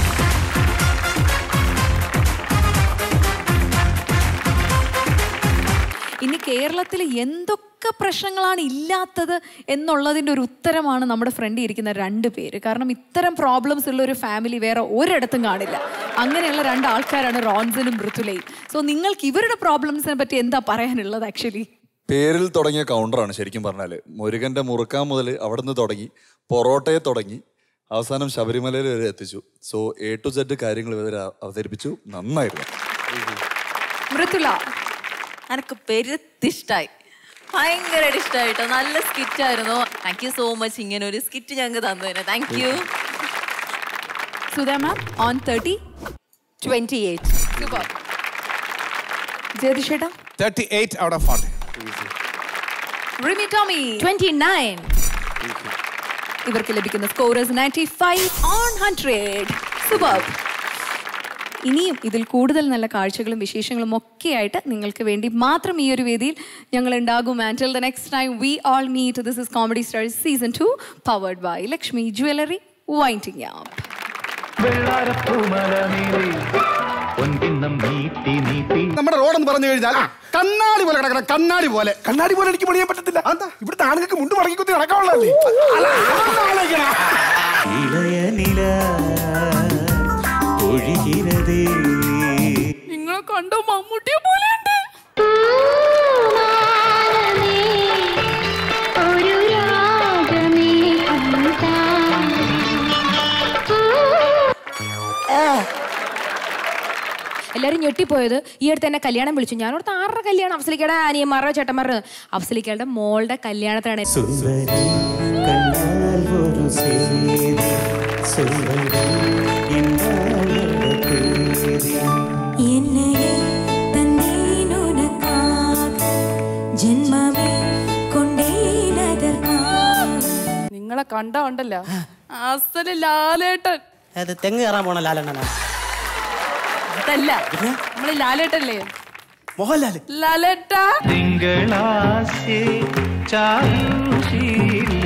ഇനി കേരളത്തിൽ എന്തൊക്കെ പ്രശ്നങ്ങളാണ് ഇല്ലാത്തത് എന്നുള്ളതിൻ്റെ ഒരു ഉത്തരമാണ് നമ്മുടെ ഫ്രണ്ടിൽ ഇരിക്കുന്ന രണ്ട് പേര് കാരണം ഇത്തരം പ്രോബ്ലംസ് ഉള്ള ഒരു ഫാമിലി വേറെ ഒരിടത്തും കാണില്ല അങ്ങനെയുള്ള രണ്ട് ആൾക്കാരാണ് റോൺസനും മൃത്തുലയും സോ നിങ്ങൾക്ക് ഇവരുടെ പ്രോബ്ലംസിനെ പറ്റി എന്താ പറയാനുള്ളത് ആക്ച്വലി പേരിൽ തുടങ്ങിയ കൗണ്ടറാണ് ശരിക്കും പറഞ്ഞാൽ മുരുകന്റെ മുറുക്കാൻ മുതൽ അവിടെ നിന്ന് തുടങ്ങി പൊറോട്ടയെ തുടങ്ങി അവസാനം ശബരിമലയിൽ വരെ എത്തിച്ചു സോ എ ടു സെഡ് കാര്യങ്ങൾ ഇവർ അവതരിപ്പിച്ചു നന്നായിരുന്നു മൃദുല എനിക്ക് പെരുത്തിഷ്ടായി ഭയങ്കരമായിട്ട് ഇഷ്ടമായിട്ടോ നല്ല സ്കിറ്റ് ആയിരുന്നു താങ്ക് യു സോ മച്ച് ഇങ്ങനെ ഒരു സ്കിറ്റ് ഞങ്ങൾക്ക് തന്നതിന് thank you Sudha ma'am on thirty twenty eight super ജ്യോതിഷേട്ടാ thirty eight out of forty Rimi Tomy twenty nine ഇവർക്ക് ലഭിക്കുന്ന scorers ninety five on hundred super ഇനിയും ഇതിൽ കൂടുതൽ നല്ല കാഴ്ചകളും വിശേഷങ്ങളും ഒക്കെ ആയിട്ട് നിങ്ങൾക്ക് വേണ്ടി മാത്രം ഈ ഒരു വേദിയിൽ ഞങ്ങൾ ഉണ്ടാകും until the next time we all meet this is comedy stars season two powered by Lakshmi jewellery winding app നമ്മുടെ റോഡെന്ന് പറഞ്ഞു കഴിഞ്ഞാൽ കണ്ണാടി പോലെ കിടക്കണം കണ്ണാടി പോലെ കണ്ണാടി പോലെ എനിക്ക് പണിയാൻ പറ്റത്തില്ല എന്താ ഇവിടുത്തെ ആണുങ്ങൾക്ക് മുണ്ട് മടക്കി കുത്തി നടക്കാനുള്ളതല്ലേ അല്ല, അതൊന്ന് ആലോചിക്കണം. இளைய நிலா பொழிகிறதே നിങ്ങളെ കണ്ടോ മമ്മൂട്ടിയെ പോലെ ഉണ്ട് ഒരു രാഗമേ അമൃതാ. എല്ലാരും ഞെട്ടിപ്പോയത് ഈ അടുത്ത് എന്നെ കല്യാണം വിളിച്ചു ഞാൻ ഓർത്ത് ആരുടെ കല്യാണം അഫ്സലിക്കയുടെ അനിയന്മാരുടെ ചേട്ടന്മാരുടെ അഫ്സലിക്കയുടെ മോളുടെ കല്യാണത്തിനാണ് സുന്ദരി കണ്ണാൽ ഒരു சேதி சொல்லடி இன்னாளோட தேதி என்னையே தந்தேன் உனக்காக ஜென்மமே கொண்டேன் அதற்காக നിങ്ങളെ കണ്ട ഉണ്ടല്ലോ അസല് ലാലേട്ടൻ അത് തെങ്ങ് കയറാൻ പോണ ലാലെണ്ണനാ അതല്ല നമ്മള് ലാലേട്ടല്ലേ മോഹൻലാൽ ലാലേട്ട തിങ്കളാസെ ചാരുശീല